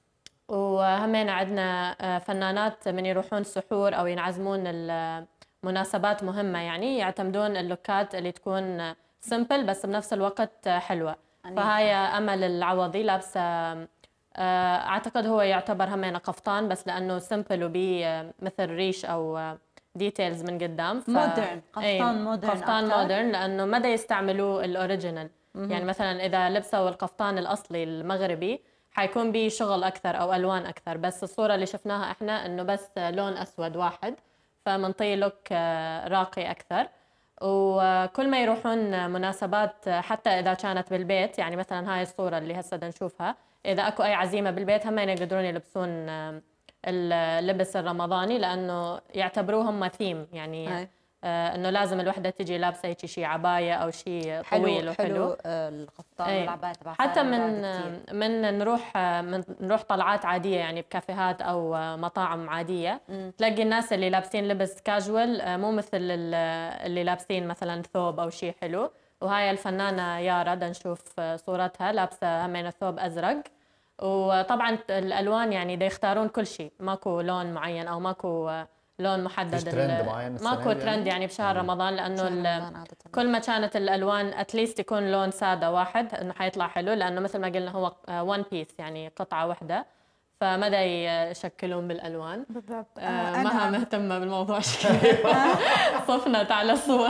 وهمين عندنا آه، فنانات من يروحون سحور او ينعزمون المناسبات مهمه يعني يعتمدون اللوكات اللي تكون سمبل بس بنفس الوقت حلوه أنيقة. فهاي امل العوضي لابسه آه، اعتقد هو يعتبر همين قفطان بس لانه سمبل وبي آه، مثل ريش او ديتيلز من قدام ف... مودرن، قفطان إيه، مودرن قفطان أكتر. مودرن لانه ما دا يستعملوا الاوريجينال يعني مثلا اذا لبسوا القفطان الاصلي المغربي حيكون به شغل اكثر او الوان اكثر بس الصوره اللي شفناها احنا انه بس لون اسود واحد فمنطي لوك آه، راقي اكثر وكل ما يروحون مناسبات آه، حتى اذا كانت بالبيت يعني مثلا هاي الصوره اللي هسه بدنا نشوفها اذا اكو اي عزيمه بالبيت هم يقدرون يلبسون آه، اللبس الرمضاني لانه يعتبروه هم ثيم يعني هاي. آه، انه لازم الوحده تجي لابسه هيك شيء عبايه او شيء طويل حلو وحلو حلو آه، القفطان أي. والعباية تبع حتى سارة من مراد كتير. من نروح من نروح طلعات عاديه يعني بكافيهات او مطاعم عاديه تلاقي الناس اللي لابسين لبس كاجوال مو مثل ال- اللي لابسين مثلا ثوب او شيء حلو وهاي الفنانه يارا بدنا نشوف صورتها لابسه همين ثوب ازرق وطبعا الالوان يعني دا يختارون كل شيء ماكو لون معين او ماكو لون محدد فيش ترند ال- معين السنة ماكو دي يعني؟ ترند يعني بشهر رمضان لانه شهر ال- رمضان عادة. كل ما كانت الالوان اتليست يكون لون ساده واحد انه حيطلع حلو لانه مثل ما قلنا هو وان بيس يعني قطعه واحده فمدى يشكلون بالالوان بالضبط آه ما مهتمه بالموضوع شكلي صفنت على الصور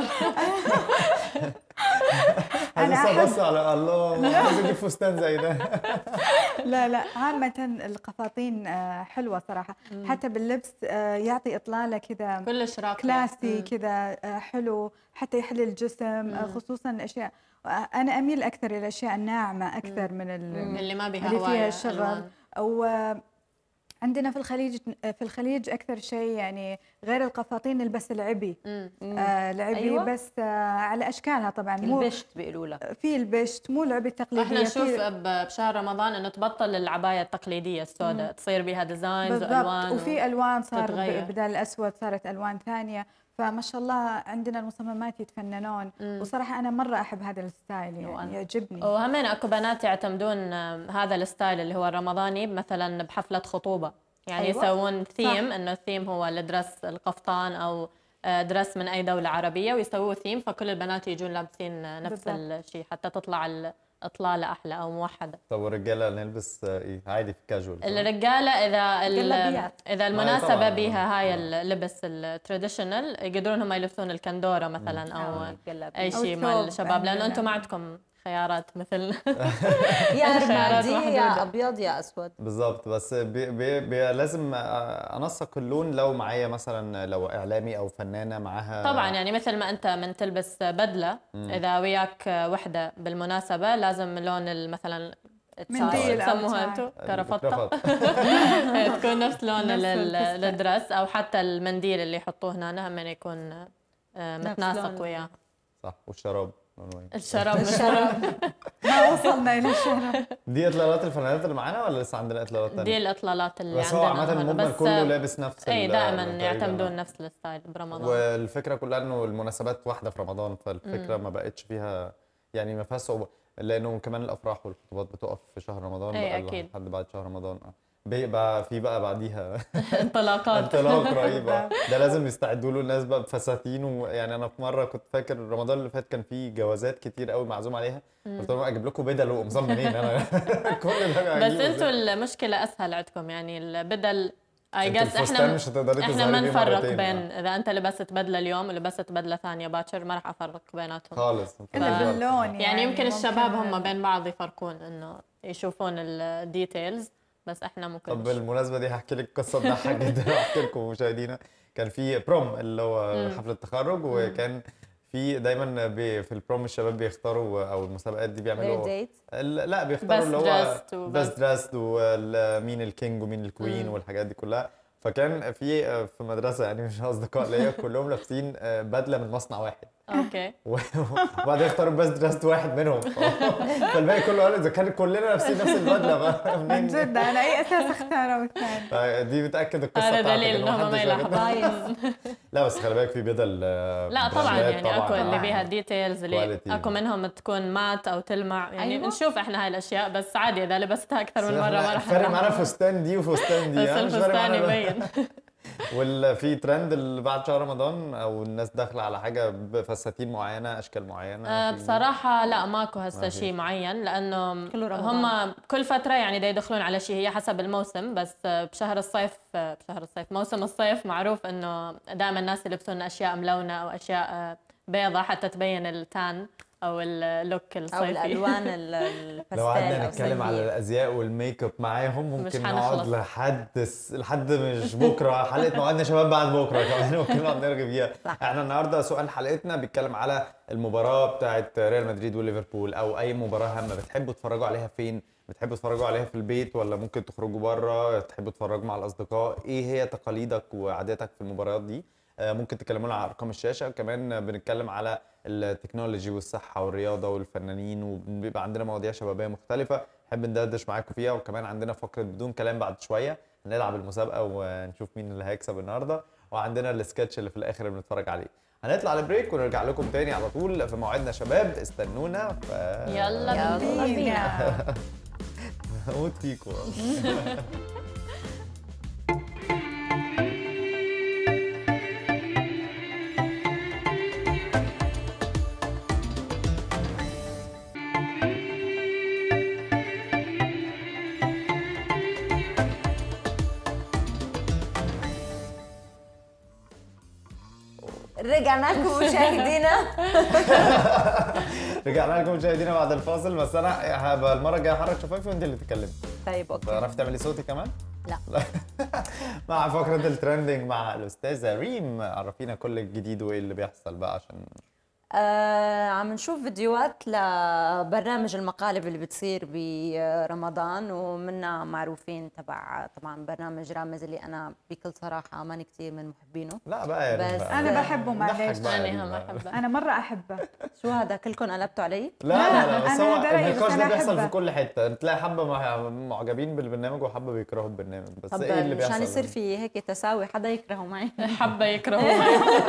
أنا هذا أحب- بص على الله عايز اجيب فستان زي ده لا لا عامة القفاطين آه، حلوة صراحة حتى باللبس آه، يعطي إطلالة كذا كلش راقيه كلاسي كذا آه، حلو حتى يحل الجسم آه، خصوصا الأشياء آه، أنا أميل أكثر إلى الأشياء الناعمة أكثر من ال- اللي ما بها اللي فيها هوايه شغل ألوان. أو آه، عندنا في الخليج في الخليج اكثر شيء يعني غير القفاطين نلبس العبي مم. آه العبي أيوة. أيوة. بس آه على اشكالها طبعا مو البشت بيقولوا لها في البشت مو العبي التقليديه احنا نشوف في- ب- بشهر رمضان انه تبطل العبايه التقليديه السوداء تصير بها ديزاينز بالضبط والوان وفي الوان صار تتغير. ب- بدل الاسود صارت الوان ثانيه فما شاء الله عندنا المصممات يتفننون وصراحه انا مره احب هذا الستايل وأنا. يعني يعجبني وهمين اكو بنات يعتمدون آه، هذا الستايل اللي هو الرمضاني مثلا بحفله خطوبه يعني أيوة. يسوون ثيم انه الثيم هو الدرس القفطان او آه، درس من اي دوله عربيه ويسووه ثيم فكل البنات يجون لابسين آه، نفس بالضبط. الشيء حتى تطلع الاطلاله احلى او موحده طب والرجاله نلبس آه، ايه عادي في كاجوال صح؟ الرجاله اذا ال- جلابيات. اذا ما هي المناسبه طبعاً. بها هاي آه. اللبس التراديشنال يقدرون هم يلبسون الكندوره مثلا او آه، جلابية. اي أو شيء مال الثوب الشباب لانه عندنا. انتم ما عندكم خيارات مثل يا خيارات رمادي محدودة. يا ابيض يا اسود بالظبط بس بي بي بي لازم آه، انسق اللون لو معايا مثلا لو اعلامي او فنانه معاها طبعا يعني مثل ما انت من تلبس بدله اذا وياك وحده بالمناسبه لازم لون ال- مثلا منديل أو تسموها تاي. انتم كرافطه رفض. تكون نفس لون نفس ال- الفستان. الدرس او حتى المنديل اللي يحطوه هنا هم يكون آه، نفس متناسق لون. وياه صح والشراب لونه إيه؟ الشراب الشراب ما وصلنا الى الشهر دي اطلالات الفنانات اللي معانا ولا لسه عندنا اطلالات دي تانية؟ الاطلالات اللي بس هو عندنا عامة هنا. المجمل بس كله لابس نفس اي ال- دائما تقريباً. يعتمدون نفس الستايل برمضان والفكره كلها انه المناسبات واحده في رمضان فالفكره ما بقتش فيها يعني ما فيهاش صعوبه لانه كمان الافراح والخطوبات بتقف في شهر رمضان أي بقى أكيد. لحد بعد شهر رمضان اه بيبقى في بقى بعديها انطلاقات انطلاق رهيب آه. ده لازم يستعدوا له الناس بقى بفساتين ويعني انا في مره كنت فاكر رمضان اللي فات كان فيه جوازات كتير قوي معزوم عليها قلت لهم اجيب لكم بدل وقمصان منين انا كل ده بس هجيبه انتوا إزاي؟ المشكله اسهل عندكم يعني البدل اي انتوا جس الفستان احنا مش هتقدري احنا تظهري ما بيه نفرق مرتين. بين آه. اذا انت لبست بدله اليوم ولبست بدله ثانيه باكر ما راح افرق بيناتهم خالص الا باللون يعني, يعني يمكن ممكن- الشباب هم بين بعض يفرقون انه يشوفون الديتيلز بس احنا ممكن طب بالمناسبه دي هحكي لك قصه تضحك جدا هحكي لكم مشاهدينا كان في بروم اللي هو حفله التخرج وكان في دايما بي في البروم الشباب بيختاروا او المسابقات دي غير بيعملوا ديت ال- لا بيختاروا Best اللي هو dressed و بس best- دريسد ومين الكينج ومين الكوين والحاجات دي كلها فكان في في مدرسه يعني مش اصدقاء ليا كلهم لابسين بدله من مصنع واحد اوكي و- وبعدين اختاروا بس درست واحد منهم فالباقي كله قال اذا كان كلنا لابسين نفس البدله بقى من منين جد على اي اساس اختاروا الثاني دي بتاكد القصه هذا بتاعتك دليل إن انهم ما محدش يلاحظون بايظ لا بس خلي بالك في بدل آه، لا طبعا براندات يعني اكو طبعاً. اللي بيها ديتيلز اللي Quality. اكو منهم تكون مات او تلمع يعني أيوة. نشوف احنا هاي الاشياء بس عادي اذا لبستها اكثر من مره ما راح فرق معانا نلاحظ. فستان دي وفستان دي بس ها؟ مش فارق الفستان معانا- يبين وفي ترند اللي بعد شهر رمضان او الناس داخله على حاجه بفساتين معينه اشكال معينه آه، في- بصراحة لا ماكو هسه ما في. شيء معين لأنه كله رمضان. هم كل فترة يعني دا يدخلون على شيء هي حسب الموسم بس آه، بشهر الصيف آه، بشهر الصيف موسم الصيف معروف إنه دائما الناس يلبسون أشياء ملونة أو أشياء آه، بيضة حتى تبين التان أو اللوك او الصيفي الالوان ال- الباستيل لو قعدنا أو نتكلم على الصيفية. الازياء والميك اب معاهم مش ممكن هنخلص. نقعد لحد الس- لحد مش بكره حلقه موعدنا شباب بعد بكره كمان ممكن نقعد نرغي فيها صح. احنا النهارده سؤال حلقتنا بيتكلم على المباراه بتاعت ريال مدريد وليفربول او اي مباراه هامه بتحبوا تتفرجوا عليها فين بتحبوا تتفرجوا عليها في البيت ولا ممكن تخرجوا بره تحبوا تتفرجوا مع الاصدقاء ايه هي تقاليدك وعاداتك في المباريات دي آه، ممكن تكلمونا على ارقام الشاشه كمان بنتكلم على التكنولوجي والصحه والرياضه والفنانين وبيبقى عندنا مواضيع شبابيه مختلفه نحب ندردش معاكم فيها وكمان عندنا فقره بدون كلام بعد شويه هنلعب المسابقه ونشوف مين اللي هيكسب النهارده وعندنا السكتش اللي في الاخر اللي بنتفرج عليه هنطلع البريك ونرجع لكم تاني على طول في موعدنا شباب استنونا ف يلا يلا بينا. بينا موت فيكم رجعنا لكم مشاهدينا رجعنا لكم مشاهدينا بعد الفاصل بس انا هبقى المره الجايه احرك شفايفي وانت اللي تتكلمي طيب اوكي تعرفي تعملي صوتي كمان؟ لا مع فقرة الترندنج مع الأستاذة ريم عرفينا كل الجديد وإيه اللي بيحصل بقى عشان آه عم نشوف فيديوهات لبرنامج المقالب اللي بتصير برمضان ومنا معروفين تبع طبعا برنامج رامز اللي انا بكل صراحه ماني كثير من محبينه لا بقى يا ريت بس بقى. انا بحبه معلش ضحك بقى. أنا هم أحبها انا مره احبه شو هذا كلكم قلبتوا علي؟ لا لا لا بس أنا هو هذا رأيي، بس النقاش أنا ده بيحصل أحبه. في كل حته تلاقي حبه مع- معجبين بالبرنامج وحبه بيكرهوا البرنامج بس طب ايه اللي بيحصل مشان يصير في هيك تساوي حدا يكرهه معي حبة يكرهوا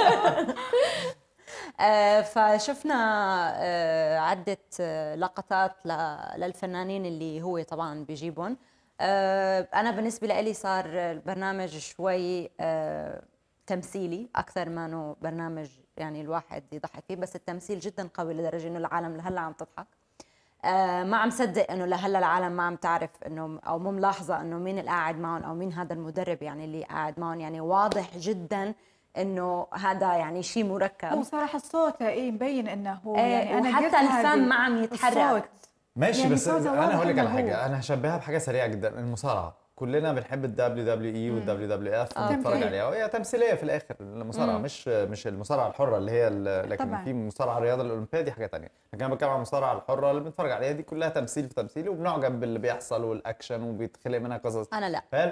آه، فشفنا آه، عدة آه، لقطات ل- للفنانين اللي هو طبعا بيجيبهم آه، أنا بالنسبة لي صار البرنامج شوي آه، تمثيلي أكثر ما إنه برنامج يعني الواحد يضحك فيه بس التمثيل جدا قوي لدرجة إنه العالم لهلا عم تضحك آه، ما عم صدق انه لهلا العالم ما عم تعرف انه او مو ملاحظه انه مين اللي قاعد معهم او مين هذا المدرب يعني اللي قاعد معهم يعني واضح جدا انه هذا يعني شيء مركب هو صراحه صوته ايه مبين انه هو إيه، يعني انا قلت وحتى هذه. الفم ما عم يتحرك الصوت. ماشي يعني بس صوته انا واضح هقول لك على إنه حاجه هو. انا هشبهها بحاجه سريعه جدا المصارعه كلنا بنحب الدبليو دبليو اي والدبليو دبليو اف آه. ونتفرج تمثيل. عليها وهي تمثيليه في الاخر المصارعه مش مش المصارعه الحره اللي هي ال- لكن طبعاً. في مصارعه الرياضه الاولمبيه دي حاجه تانية لكن انا بتكلم عن المصارعه الحره اللي بنتفرج عليها دي كلها تمثيل في تمثيل وبنعجب باللي بيحصل والاكشن وبيتخلق منها قصص انا لا فهل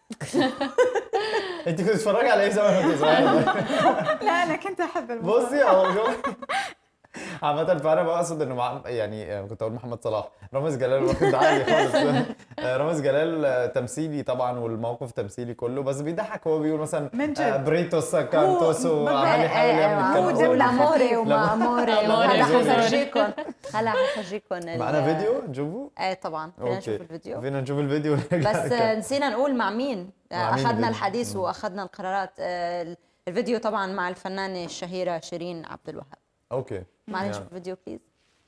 انت كنت بتتفرجي على ايه زمان وانت صغيره لا انا كنت احب الموضوع بصي هو شوف عامة فأنا بقصد إنه مع يعني آه، كنت أقول محمد صلاح رامز جلال واخد عادي خالص آه، رامز جلال آه، تمثيلي طبعا والموقف تمثيلي كله بس بيضحك هو بيقول مثلا من جد. آه، بريتوس كانتوس بالضبط. وعمال يحاول يعمل هو الكلام دولة ده. لاموري وما اموري أموري هلا وزوري. حفرجيكم هلا حفرجيكم ال- معنا فيديو نشوفه ايه طبعا فينا نشوف الفيديو فينا نشوف الفيديو ونرجع بس نتكلم. آه، نسينا نقول مع مين آه، مع مين اخذنا الفيديو؟ الحديث واخذنا القرارات آه، الفيديو طبعا مع الفنانه الشهيره شيرين عبد الوهاب اوكي معنا يلا. نشوف الفيديو بليز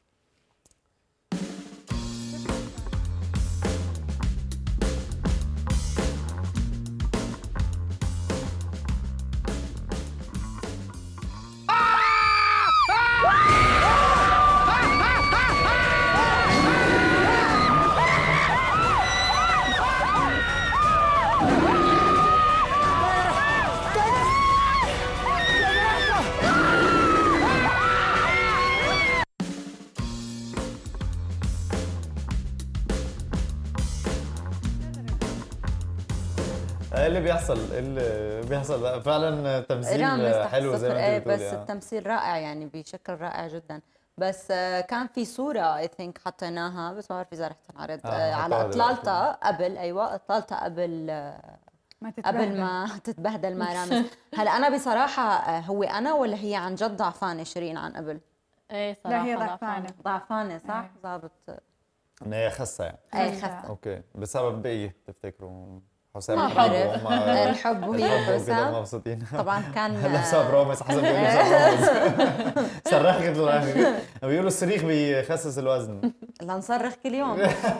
ايه اللي بيحصل ايه اللي بيحصل لا، فعلا تمثيل رامز تحت حلو زي الصفر ما ايه انت بس بتقولي آه. التمثيل رائع يعني بشكل رائع جدا بس آه، كان في صورة اي ثينك حطيناها بس ما بعرف اذا رح تنعرض آه، آه، على حطوها اطلالتا قبل ايوه اطلالتا قبل آه، ما قبل تتبهدل. ما تتبهدل مع رامز هلا انا بصراحة آه، هو انا ولا هي عن جد ضعفانة شيرين عن قبل ايه صراحة لا هي ضعفانه ضعفانة صح إيه. ضابط ان هي خسه يعني اي خلصة. خفة اوكي بسبب ايه تفتكروا حسام ما وحب بعرف. وهم- الحب وهي الحب وكده وحسام مبسوطين طبعا كان لا بسبب رامز حسب بيقول بسبب رامز صرخت للآخر. بيقولوا الصريخ بيخسس الوزن اللي نصرخ كل يوم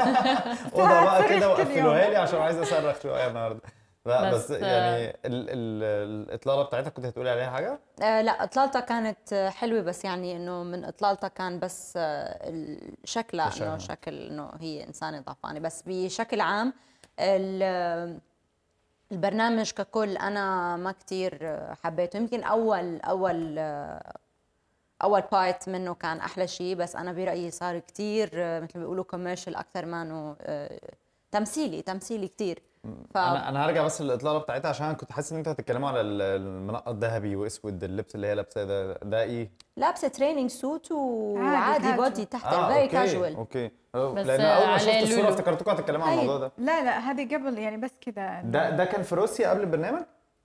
اوضه بقى صريخ كده كل وقفلوها يوم. لي عشان عايز اصرخ شويه النهارده لا بس, بس، يعني ال ال الاطلاله بتاعتها كنت هتقولي عليها حاجه؟ آه لا اطلالتا كانت آه، حلوه بس يعني انه من اطلالتا كان بس آه، ال- شكلها الشكل. انه شكل انه هي انسانه ضعفانه بس بشكل عام ال- البرنامج ككل انا ما كتير آه، حبيته يمكن اول اول آه، اول بارت منه كان احلى شيء بس انا برايي صار كتير آه، مثل ما بيقولوا كوميرشال اكثر ما انه آه، تمثيلي تمثيلي كتير ف... انا انا هرجع بس للاطلاله بتاعتها عشان كنت حاسس ان انتوا هتتكلموا على ال- المنقط ذهبي واسود اللبس اللي هي لابساه ده ده ايه؟ لابسه تريننج سوت وعادي عادي، بودي تحت اه فيري اوكي كاجوال اوكي أه، بس لان اول ما عليه شفت الصوره لولو. افتكرتكم هتتكلموا عن هاي. الموضوع ده لا لا هذه قبل يعني بس كذا ده ده كان في روسيا قبل البرنامج؟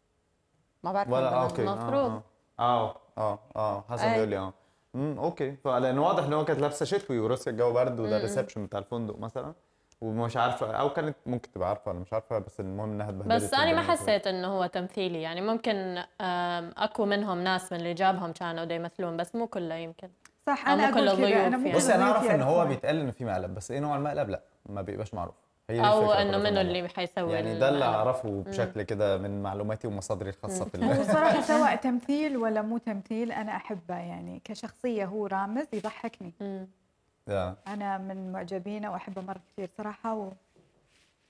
ما بعرف ولا اه البرنامج. اوكي المفروض. اه اه اه اه حسن أي. بيقول لي اه امم اوكي فلان واضح ان هو كانت لابسه شتوي وروسيا الجو برد وده الريسبشن بتاع الفندق مثلا ومش عارفه او كانت ممكن تبقى عارفه ولا مش عارفه بس المهم انها اتبهدلت بس في انا ما البرنامج. حسيت انه هو تمثيلي يعني ممكن آم، اكو منهم ناس من اللي جابهم كانوا دا يمثلون بس مو كله يمكن صح أو انا مو كل اقول كذا الضيوف انا مو يعني. كل بصي انا الضيوف اعرف ان هو يعرفون. بيتقال ان في مقلب بس ايه نوع المقلب لا ما بيبقاش معروف هي دي او الفكرة انه كلها في منه الموضوع. اللي حيسوي يعني ده اللي المقلب. اعرفه بشكل كده من معلوماتي ومصادري الخاصه في ال- وصراحه سواء تمثيل ولا مو تمثيل انا احبه يعني كشخصيه هو رامز يضحكني مم. يا. انا من معجبينه واحبه مره كثير صراحه و...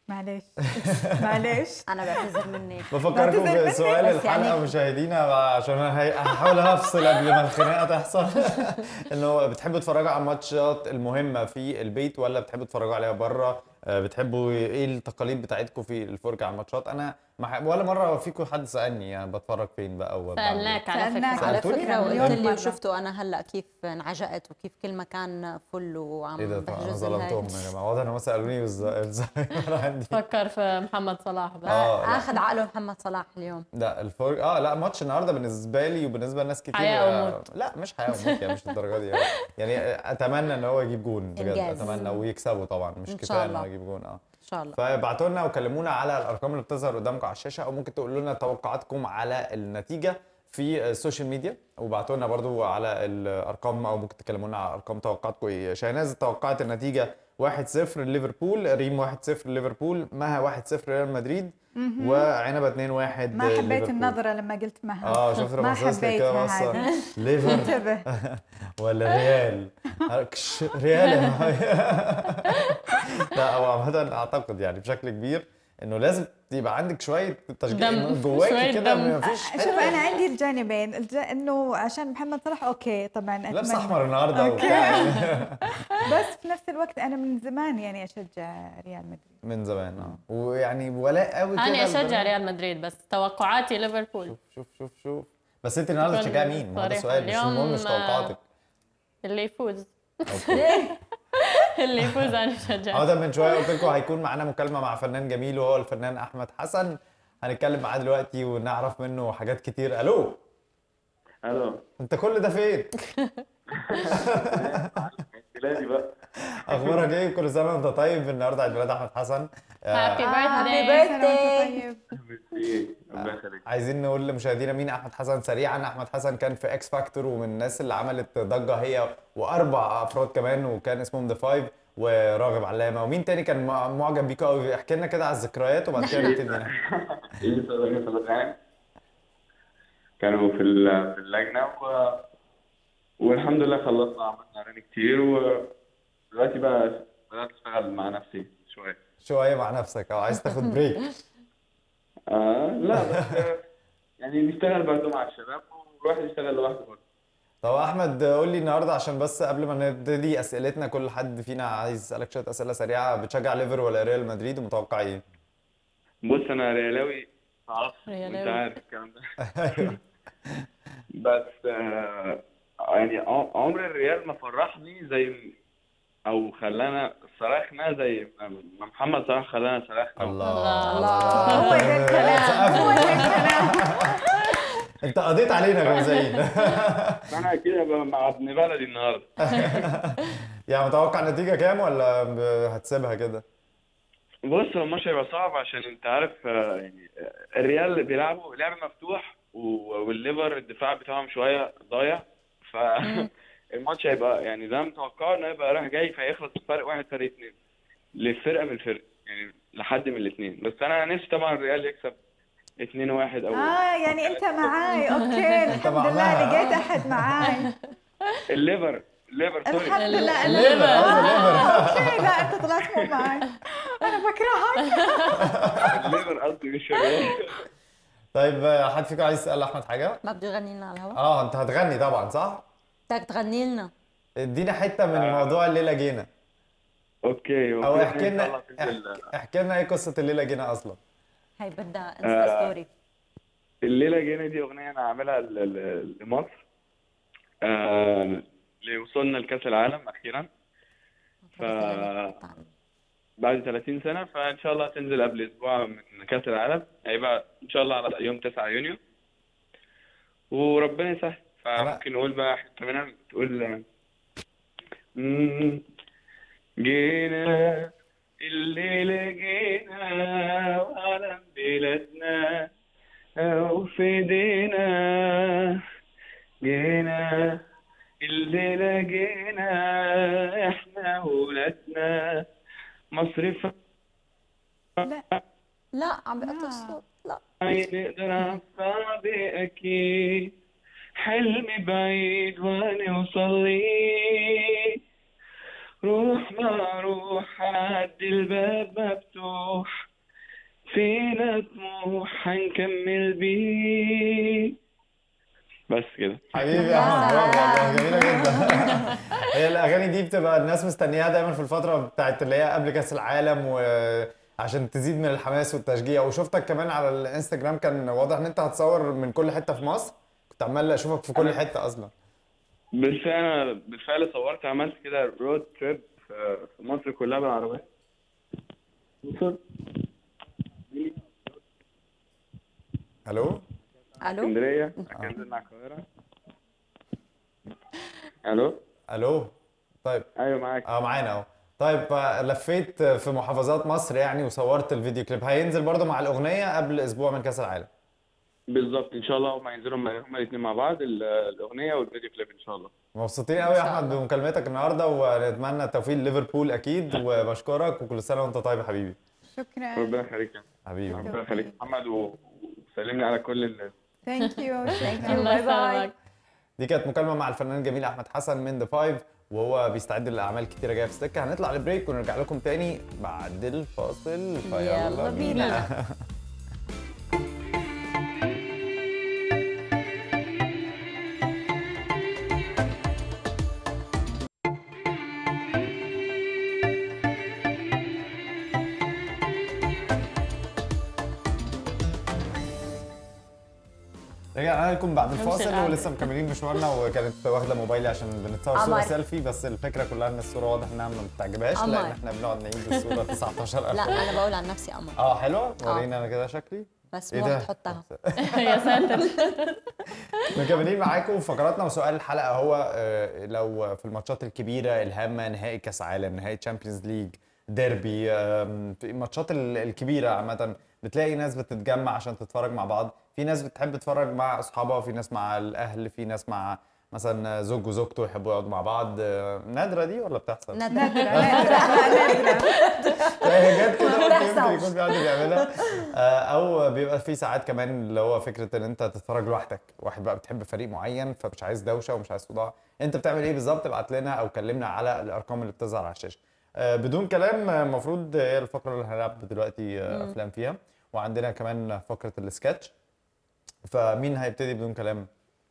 معلش معلش انا بعتذر منك بفكركم بعتذر منك، بسؤال بس الحلقه يعني- مشاهدينا بقى عشان انا هي- هحاول افصل قبل ما الخناقه تحصل انه بتحبوا تتفرجوا على الماتشات المهمه في البيت ولا بتحبوا تتفرجوا عليها بره آه، بتحبوا ايه التقاليد بتاعتكم في الفرجه على الماتشات انا ما ح- ولا مره فيكم حد سالني يعني بتفرج فين بقى وبعمل إيه. سالناك على سألناك. فكره على سألتوني؟ فكره مليون وقلت لي مرة. وشفتوا انا هلا كيف انعجقت وكيف كل مكان فل وعم ايه ده طب انا بحجز الهاي. ظلمتهم يا جماعه واضح انهم ما سالوني بالز- الزهايمر عندي فكر في محمد صلاح بس اه لا. اخذ عقله محمد صلاح اليوم لا الفرق اه لا ماتش النهارده بالنسبه لي وبالنسبه لناس كتير حياة آه، وموت. لا مش حياه وموت يعني مش الدرجه دي يعني اتمنى ان هو يجيب جون بجد إنجاز. اتمنى ويكسبوا طبعا مش إن كفايه شاء ان هو الله. يجيب جون اه ان شاء الله فابعتوا لنا وكلمونا على الارقام اللي بتظهر قدامكم على الشاشه او ممكن تقولوا لنا توقعاتكم على النتيجه في السوشيال ميديا وابعتوا لنا برضو على الارقام او ممكن تكلمونا على ارقام توقعاتكم ايه شاهناز توقعت النتيجه 1-0 ليفربول ريم 1-0 ليفربول مها 1-0 ريال مدريد وعنبه 2-1 ما حبيت ليفربول. النظره لما قلت مها اه شفت لما ما بصيت لي كده حبيتها بصه هذه ليفر انتبه ولا ريال كش- ريال يا معايا. لا هو عامة اعتقد يعني بشكل كبير انه لازم يبقى عندك شوية تشجيع دم. من جواكي شوية كده دم. ما فيش شوف انا عندي الجانبين الج... انه عشان محمد صلاح اوكي طبعا لابس أتمنى. احمر النهارده أوكي. وبتاع بس في نفس الوقت انا من زمان يعني اشجع ريال مدريد من زمان اه ويعني ولاء قوي كده انا اشجع البنات. ريال مدريد بس توقعاتي ليفربول شوف شوف شوف شوف بس انت النهارده بكل تشجعي مين؟ ما هو ده صريحة. سؤال مش المهم مش اليوم، توقعاتك اللي يفوز اوكي اللي يفوز انا اشجع عودة من شويه قلت لكم هيكون معانا مكالمه مع فنان جميل وهو الفنان احمد حسن هنتكلم معاه دلوقتي ونعرف منه حاجات كتير الو الو انت كل ده فين؟ ميلادي بقى اخبارك ايه كل سنه وانت طيب النهارده عيد ميلاد احمد حسن هابي آه هابي بيرثداي بيرثداي ايه ربنا يخليك عايزين نقول لمشاهدينا مين احمد حسن سريعا احمد حسن كان في اكس فاكتور ومن الناس اللي عملت ضجه هي واربع افراد كمان وكان اسمهم ذا فايف وراغب علامه ومين تاني كان مع- معجب بيكوا قوي احكي لنا كده على الذكريات وبعد كده نبتدي نحكي. ايه صدقني صدقني كانوا في ال- في اللجنه و... والحمد لله خلصنا عملنا اغاني كتير ودلوقتي بقى بدات اشتغل مع نفسي شويه شويه مع نفسك او عايز تاخد بريك آه لا بس آه، يعني نشتغل برضه مع الشباب والواحد يشتغل لوحده برضه طب احمد قول لي النهارده عشان بس قبل ما نبتدي اسئلتنا كل حد فينا عايز يسالك شويه اسئله سريعه بتشجع ليفر ولا ريال مدريد ومتوقع ايه؟ بص انا ريالاوي معرفش ريالاوي. انت عارف الكلام ده بس آه، يعني ع- عمر الريال ما فرحني زي او خلانا صرخنا زي ما محمد صلاح خلانا صرخنا الله الله. هو ده الكلام هو ده الكلام انت قضيت علينا يا غزايل انا كده بقى مع ابن بلدي النهارده يعني متوقع النتيجه كام ولا ب- هتسيبها كده؟ بص هو الماتش هيبقى صعب عشان انت عارف آه، يعني آه، الريال بيلعبوا لعب مفتوح و- والليفر الدفاع بتاعهم شويه ضايع ف الماتش هيبقى يعني ده متوقع انه هيبقى رايح جاي فهيخلص فرق واحد فرق اتنين للفرقه من الفرق يعني لحد من الاثنين بس انا نفسي طبعا الريال يكسب 2 1 او اه يعني انت معاي اوكي الحمد لله معاها. لقيت احد معاي الليفر الليفر سوري الحمد لله الليفر قصدي الليفر اوكي لا انت طلعت مو معي انا بكرهك الليفر قصدي مش الريال طيب حد فيكم عايز يسال احمد حاجه؟ ما بده يغني لنا على الهواء اه انت هتغني طبعا صح؟ بدك تغني لنا ادينا حته من موضوع الليله جينا اوكي او وبإذن احكي الله لنا تنزل- احكي- احكي لنا ايه قصه الليله جينا اصلا هي بدها آه. انستا ستوري الليلة جينا دي أغنية أنا عاملها ل- ل- لمصر آه اللي وصلنا لكأس العالم أخيرا ف بعد 30 سنة فإن شاء الله تنزل قبل أسبوع من كأس العالم هيبقى إن شاء الله على يوم 9 يونيو وربنا يسهل فممكن نقول بقى حتة منها تقول مم، جينا الليلة جينا وعلم بلادنا وفي ايدينا جينا الليلة جينا احنا ولادنا مصر ف- لا عم بقطع لا. الصوت لا نقدر عالصعب أكيد حلمي بعيد وأنا أوصل لي روح ما روح عدي الباب مفتوح فينا طموح هنكمل بيه بس كده حبيبي يا احمد برافو والله جميله جدا هي الاغاني دي بتبقى الناس مستنياها دايما في الفتره بتاعت اللي هي قبل كاس العالم وعشان تزيد من الحماس والتشجيع وشفتك كمان على الانستجرام كان واضح ان انت هتصور من كل حته في مصر كنت عمال اشوفك في كل حته اصلا بالفعل أنا بالفعل صورت عملت كده رود تريب في في مصر كلها بالعربية مصر الو الو اسكندرية بعد كده نزلنا على القاهرة الو الو طيب ايوه معاك اه معانا اهو طيب آه، لفيت في محافظات مصر يعني وصورت الفيديو كليب هينزل برضه مع الاغنيه قبل اسبوع من كاس العالم بالظبط ان شاء الله هما ينزلوا هما هما الاثنين مع بعض ال- الاغنية والفيديو كليب ان شاء الله مبسوطين قوي يا احمد بمكالمتك النهارده ونتمنى التوفيق لليفربول اكيد وبشكرك وكل سنه وانت طيب يا حبيبي شكرا ربنا يخليك يا حبيبي ربنا يخليك محمد و- وسلمني على كل ال- ثانك يو الله يسلمك دي كانت مكالمه مع الفنان الجميل احمد حسن من ذا فايف وهو بيستعد لاعمال كتيره جايه في السكه هنطلع لبريك ونرجع لكم تاني بعد الفاصل فيلا يلا بينا. رجعنا لكم بعد الفاصل القعدة. ولسه مكملين مشوارنا وكانت واخده موبايلي عشان بنتصور صوره قمر. سيلفي بس الفكره كلها ان الصوره واضح انها ما بتعجبهاش قمر. لان احنا بنقعد نعيد الصوره 19000 لا انا بقول عن نفسي قمر اه حلوه ورينا انا كده شكلي بس ايه مو ده تحطها يا ساتر مكملين معاكم في فقراتنا وسؤال الحلقه هو آه، لو في الماتشات الكبيره الهامه نهائي كاس عالم نهائي تشامبيونز ليج ديربي آم، في الماتشات ال- الكبيره عامه بتلاقي ناس بتتجمع عشان تتفرج مع بعض في ناس بتحب تتفرج مع اصحابها في ناس مع الاهل في ناس مع مثلا زوج وزوجته يحبوا يقعدوا مع بعض آه، نادره دي ولا بتحصل؟ ندرة نادرة نادرة لا، هي جت كده قلت يمكن بتحصل. يكون في حد بيعملها آه، او بيبقى في ساعات كمان اللي هو فكره ان انت تتفرج لوحدك واحد بقى بتحب فريق معين فمش عايز دوشه ومش عايز صداع انت بتعمل ايه بالظبط ابعت لنا او كلمنا على الارقام اللي بتظهر على الشاشه آه، بدون كلام آه، المفروض هي الفقره اللي هنلعب دلوقتي آه، افلام فيها وعندنا كمان فقره السكتش فمين هيبتدي بدون كلام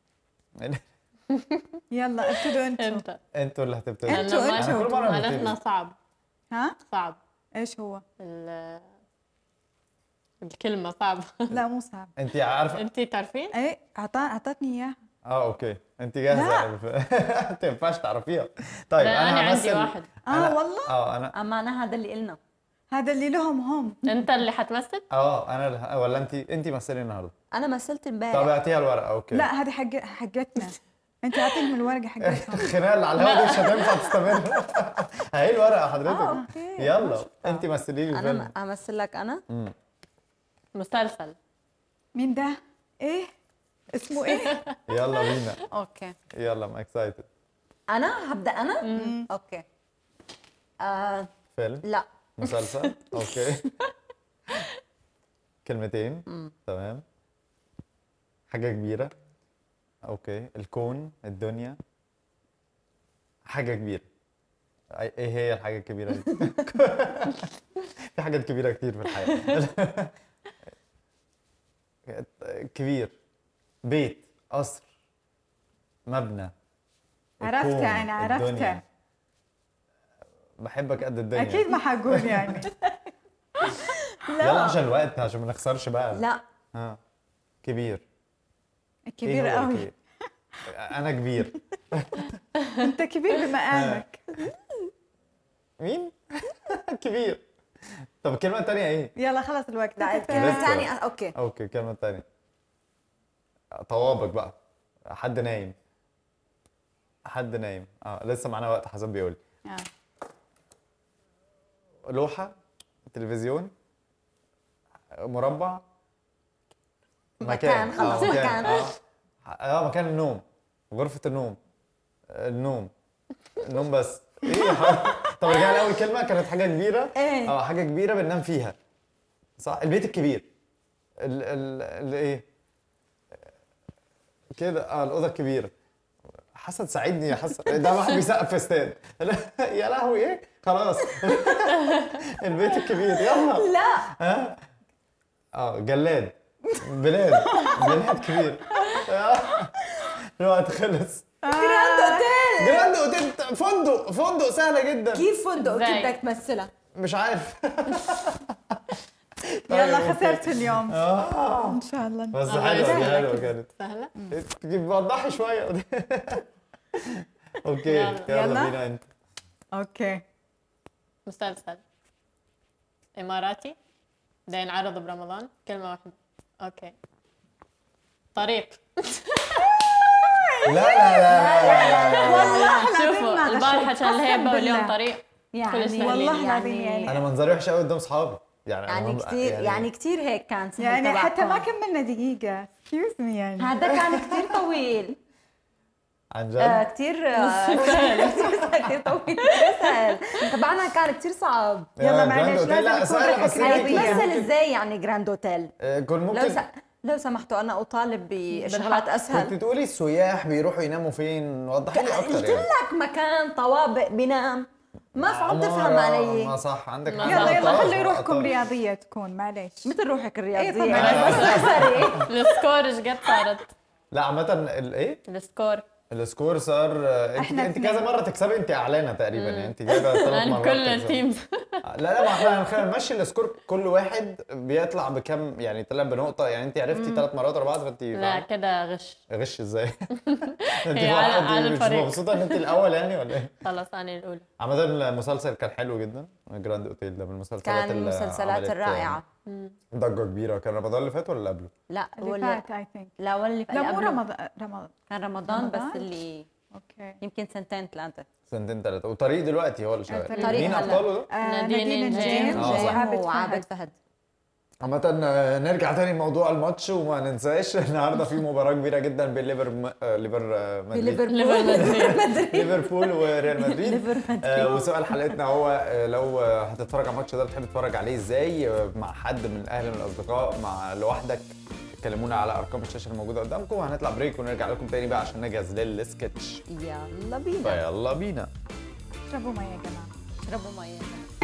يلا ابتدوا انتوا انت انتوا اللي هتبتدوا انتوا- لأنه انتوا. أنا كل مرة مالتنا ببتدي. صعب ها صعب ايش هو؟ ال- الكلمة صعبة لا مو صعب انت عارفه انت تعرفين؟ ايه أعطا- اعطتني اياه اه اوكي انت جاهزه لا. انت ما ينفعش تعرفيها طيب لا، انا أنا عندي همثل- واحد. اه أنا- والله اه انا اما انا هذا اللي قلنا هذا اللي لهم هم انت اللي حتمثل؟ اه انا ال- ولا انت انت مثلي النهارده انا مثلت طب امبارح اعطيها الورقه اوكي لا هذه حق حقتنا انت اعطيهم الورقه حقتهم الخناقه اللي على الهوا دي مش هتنفع تستمر هي الورقه حضرتك اه اوكي يلا انت مثلي لي انا الفيلم م- امثل لك انا مسلسل مين ده؟ ايه؟ اسمه ايه؟ يلا بينا اوكي يلا ام اكسايتد انا هبدا انا اوكي آه فيلم لا مسلسل اوكي كلمتين تمام حاجه كبيره اوكي الكون الدنيا حاجه كبيره أي- ايه هي الحاجه الكبيره دي في حاجات كبيره كتير في الحياه كبير بيت قصر مبنى عرفتها الكون، انا عرفتها الدنيا. بحبك قد الدنيا اكيد ما حقول يعني يلا عشان الوقت عشان ما نخسرش بقى لا ها كبير إيه كبير هو قوي الكبير؟ انا كبير انت كبير بمقامك مين كبير طب الكلمه الثانيه ايه يلا خلص الوقت لا انت الكلمه لسه. الثانيه اوكي اوكي الكلمه الثانيه طوابق بقى حد نايم حد نايم اه لسه معانا وقت حسب بيقول آه. لوحه تلفزيون مربع مكان، خلص، آه، مكان. اه اه مكان النوم غرفة النوم النوم النوم بس ايه يا حاج- طب رجعنا لاول كلمة كانت حاجة كبيرة إيه؟ اه حاجة كبيرة بننام فيها صح البيت الكبير ال ال ال ايه كده اه الأوضة الكبيرة حسن ساعدني يا حسن ده واحد بيسقف في استاد يا لهوي ايه خلاص البيت الكبير يلا لا ها اه جلاد بلاد بلاد كبير الوقت خلص جراند اوتيل جراند اوتيل فندق فندق سهله جدا كيف فندق زي. كيف بدك تمثلها مش عارف يلا أوكي. خسرت اليوم اه ان شاء الله بس آه، حلوه دي سهلة حلوه كده. كانت سهله تجيب وضحي شويه اوكي يلا. يلا يلا. بينا انت اوكي مسلسل اماراتي ده ينعرض برمضان كلمه واحده اوكي طريق لا لا لا لا, لا. والله العظيم شوفوا ما البارحه غشيت. عشان قسم الهيبه واليوم بالله. طريق كل يعني سهلين. والله العظيم يعني انا منظري وحش قوي قدام اصحابي يعني أنا يعني ببقى- كثير يعني كثير هيك كان سهل يعني حتى ما تبعكم. كملنا دقيقة اكسكيوز مي يعني هذا كان كثير طويل عن آه جد كثير كثير طويل كثير سهل تبعنا كان كثير صعب يلا يا معلش جراند أوتيل، لا، لازم يكون سهلة رحلة بس هي هيك يعني. بتمثل ازاي يعني جراند اوتيل آه، كنت لو ممكن س... لو سمحتوا انا اطالب بشغلات كنت اسهل تقولي السياح بيروحوا يناموا فين وضحي لي اكتر قلت يعني لك مكان طوابق بنام ما في عم تفهم عمارة، ما علي صح عندك ما حق. يلا يلا طاش، خلي روحكم طاش. رياضية تكون معلش مثل روحك إيه الرياضية طبعاً. بس خسري السكور ايش قد صارت لا عامة الايه؟ السكور السكور صار آه، انت إحنا انت اتنين. كذا مرة تكسبي انت اعلانة تقريبا يعني انت جايبة ثلاث لان مرات كل تكسبي. التيمز لا لا ما احنا هنخلي نمشي السكور كل واحد بيطلع بكم يعني طلع بنقطة يعني انت عرفتي ثلاث مرات ورا بعض فانت لا فاهمة؟ كده غش غش ازاي؟ انت هي على- فرحانة؟ على انت مش الفريق. مبسوطة ان انت الاول يعني ولا ايه؟ خلص انا الاولى عامة المسلسل كان حلو جدا جراند اوتيل ده من المسلسلات كان اللي المسلسلات عملت، الرائعة ضجة كبيرة كان رمضان اللي فات ولا اللي قبله؟ لا اللي ولا فات اي ثينك لا ولا اللي لا مو قبله. رمضان رمضان كان رمضان بس رمضان؟ اللي اوكي يمكن سنتين ثلاثة سنتين ثلاثة وطريق دلوقتي هو اللي شغال طريق مين هلا. ابطاله ده؟ آه، نادين نادين الجيم. الجيم آه، صح. وعابد وعابد فهد فهد عامة آه، نرجع تاني لموضوع الماتش وما ننساش النهارده في مباراة كبيرة جدا بين ليفر م... آه، ليفر آه، مدريد بليفربول ليفربول وريال مدريد ليفر مدريد. آه، وسؤال حلقتنا هو آه، لو آه، هتتفرج على الماتش ده بتحب تتفرج عليه ازاي آه، مع حد من الاهل من الاصدقاء مع لوحدك كلمونا على ارقام الشاشه الموجوده قدامكم وهنطلع بريك ونرجع لكم تاني بقى عشان نجهز للسكتش يلا بينا فيلا بينا اشربوا مي يا جماعة اشربوا مية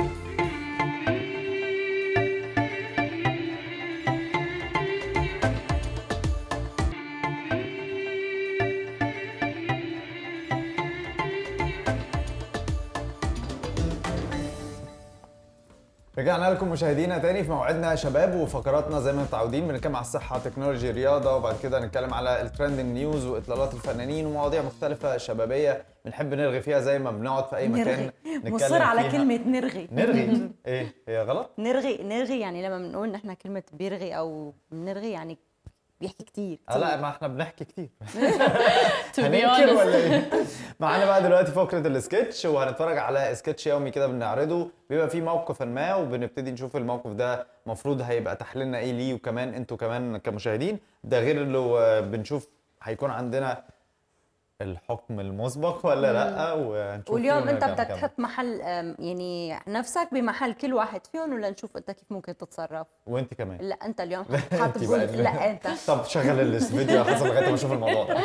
رجعنا لكم مشاهدينا تاني في موعدنا يا شباب وفقراتنا زي ما متعودين بنتكلم على الصحه تكنولوجي رياضه وبعد كده نتكلم على الترندنج نيوز واطلالات الفنانين ومواضيع مختلفه شبابيه بنحب نرغي فيها زي ما بنقعد في اي مكان نرغي نتكلم مصر على فيها. كلمة نرغي نرغي ايه هي غلط نرغي نرغي يعني لما بنقول نحن كلمة بيرغي أو بنرغي يعني بيحكي كتير آه لا ما احنا بنحكي كتير To be هننكر honest. ولا ايه معانا بقى دلوقتي فقره السكتش وهنتفرج على سكتش يومي كده بنعرضه بيبقى فيه موقفا ما وبنبتدي نشوف الموقف ده المفروض هيبقى تحليلنا ايه ليه وكمان انتوا كمان كمشاهدين ده غير اللي آه، بنشوف هيكون عندنا الحكم المسبق ولا لا وهنشوف واليوم فيه أنت ونرجع بدك نكمل. تحط محل أم، يعني نفسك بمحل كل واحد فيهم ولا نشوف أنت كيف ممكن تتصرف وانت كمان لا أنت اليوم حاط انت تقول بقى لا أنت طب شغل الفيديو حسب لغايه ما اشوف الموضوع ده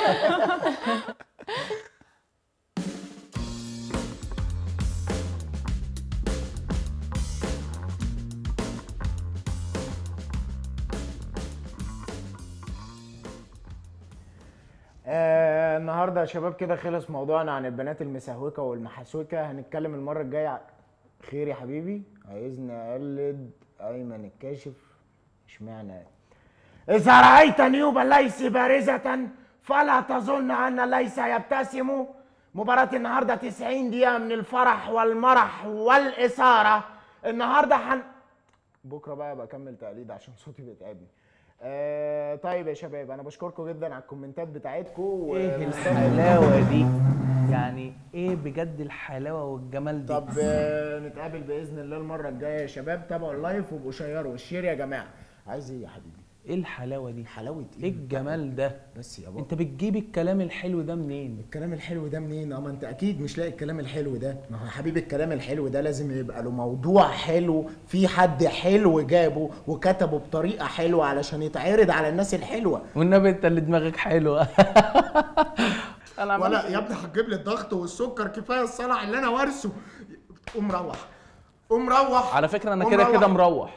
آه النهارده يا شباب كده خلص موضوعنا عن البنات المسهوكه والمحسوكه هنتكلم المره الجايه ع- خير يا حبيبي عايزني اقلد ايمن الكاشف اشمعنى اذا رايت نيوب ليس بارزه فلا تظن ان ليس يبتسم مباراة النهارده 90 دقيقة من الفرح والمرح والإثارة النهارده حن بكره بقى بكمل تقليد عشان صوتي بيتعبني آه طيب يا شباب انا بشكركم جدا على الكومنتات بتاعتكم ايه ومستني- الحلاوه دي يعني ايه بجد الحلاوه والجمال دي طب آه نتقابل باذن الله المره الجايه يا شباب تابعوا اللايف وابقوا شيروا الشير يا جماعه عايز ايه يا حبيبي ايه الحلاوه دي حلاوه ايه الجمال ده بس يا بابا انت بتجيب الكلام الحلو ده منين الكلام الحلو ده منين؟ اه ما انت اكيد مش لاقي الكلام الحلو ده، ما هو يا حبيبي الكلام الحلو ده لازم يبقى له موضوع حلو، في حد حلو جابه وكتبه بطريقه حلوه علشان يتعرض على الناس الحلوه. والنبي انت اللي دماغك حلوه أنا عملت ولا إيه؟ يا ابني هتجيب لي الضغط والسكر كفايه الصلع اللي انا وارثه قوم روح قوم روح على فكره انا قوم كده روح. كده مروح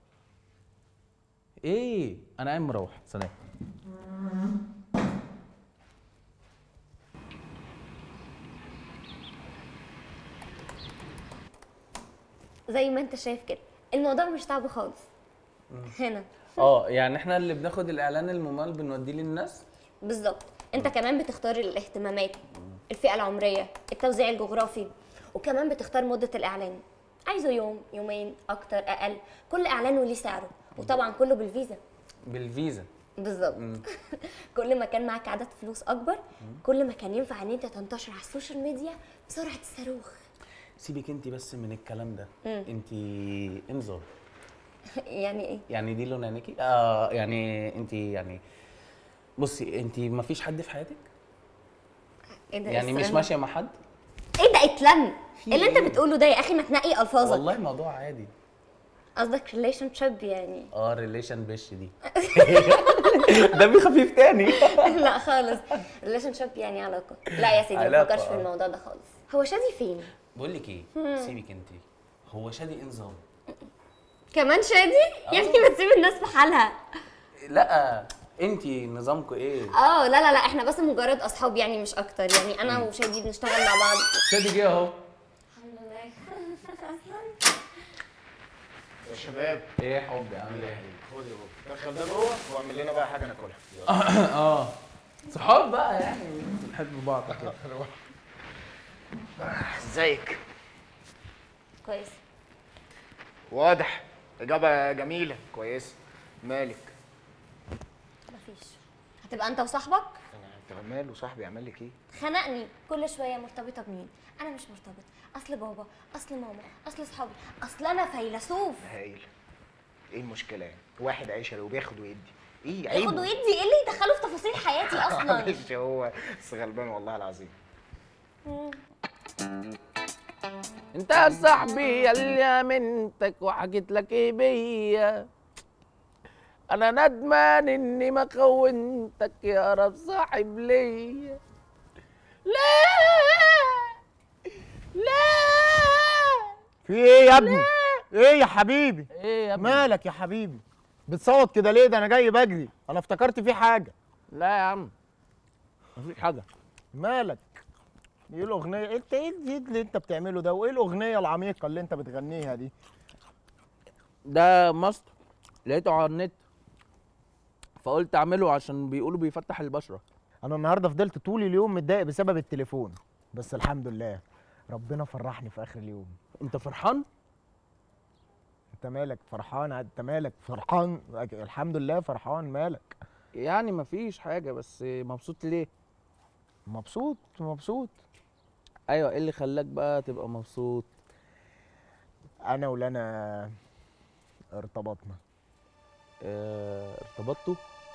ايه انا قايم مروح سلام زي ما انت شايف كده الموضوع مش صعب خالص هنا اه يعني احنا اللي بناخد الاعلان الممول بنوديه للناس بالظبط انت كمان بتختار الاهتمامات الفئه العمريه التوزيع الجغرافي وكمان بتختار مده الاعلان عايزه يوم يومين اكتر اقل كل اعلان وليه سعره وطبعا كله بالفيزا بالفيزا بالظبط كل ما كان معاك عدد فلوس اكبر كل ما كان ينفع ان انت تنتشر على السوشيال ميديا بسرعه الصاروخ سيبك انت بس من الكلام ده انت انظر يعني ايه يعني دي لون عينيكي اه يعني انت يعني بصي انت ما فيش حد في حياتك ايه ده يعني مش السؤال ده؟ ماشيه مع حد ايه ده اتلم في اللي انت ايه؟ بتقوله ده يا اخي ما تنقي الفاظك والله الموضوع عادي قصدك ريليشن شيب يعني اه ريليشن بش دي دمي خفيف تاني لا خالص ريليشن شيب يعني علاقه لا يا سيدي ما علاقة، تفكرش في آه. الموضوع ده خالص هو شادي فين بقول لك ايه سيبك انت هو شادي ايه نظام كمان شادي يا ابني ما تسيب الناس في حالها لا انت نظامكم ايه اه لا لا لا احنا بس مجرد اصحاب يعني مش اكتر يعني انا وشادي بنشتغل مع بعض شادي جه اهو الحمد لله يا شباب ايه يا حبي عامل ايه خد يا بابا دخل ده جوه واعمل لنا بقى حاجه ناكلها اه صحاب بقى يعني بنحب بعض كده ازيك كويس واضح اجابه جميله كويسه مالك مفيش هتبقى انت وصاحبك انت ماله صاحبي عمل لك ايه خنقني كل شويه مرتبطه بمين انا مش مرتبط اصل بابا اصل ماما اصل صحابي اصل انا فيلسوف هايل ايه المشكله يعني واحد عشري وبياخد ويدي ايه عيب ياخد ويدي ايه اللي يدخله في تفاصيل حياتي اصلا معلش هو بس غلبان والله العظيم انت يا صاحبي يلي امنتك وحكيت لك ايه بيا انا ندمان اني ما خونتك يا رب صاحب ليا لا لا في ايه يا ابني ايه يا حبيبي ايه يا ابني مالك يا حبيبي بتصوت كده ليه ده انا جاي بجري انا افتكرت في حاجه لا يا عم مفيش حاجه مالك ايه الاغنيه انت ايه الجديد اللي انت بتعمله ده وايه الاغنيه العميقه اللي انت بتغنيها دي ده ماست لقيته على النت فقلت اعمله عشان بيقولوا بيفتح البشره انا النهارده فضلت طول اليوم متضايق بسبب التليفون بس الحمد لله ربنا فرحني في اخر اليوم انت فرحان انت مالك فرحان انت مالك فرحان الحمد لله فرحان مالك يعني مفيش حاجه بس مبسوط ليه مبسوط مبسوط ايوه ايه اللي خلاك بقى تبقى مبسوط انا ولنا ارتبطنا اه ارتبطتوا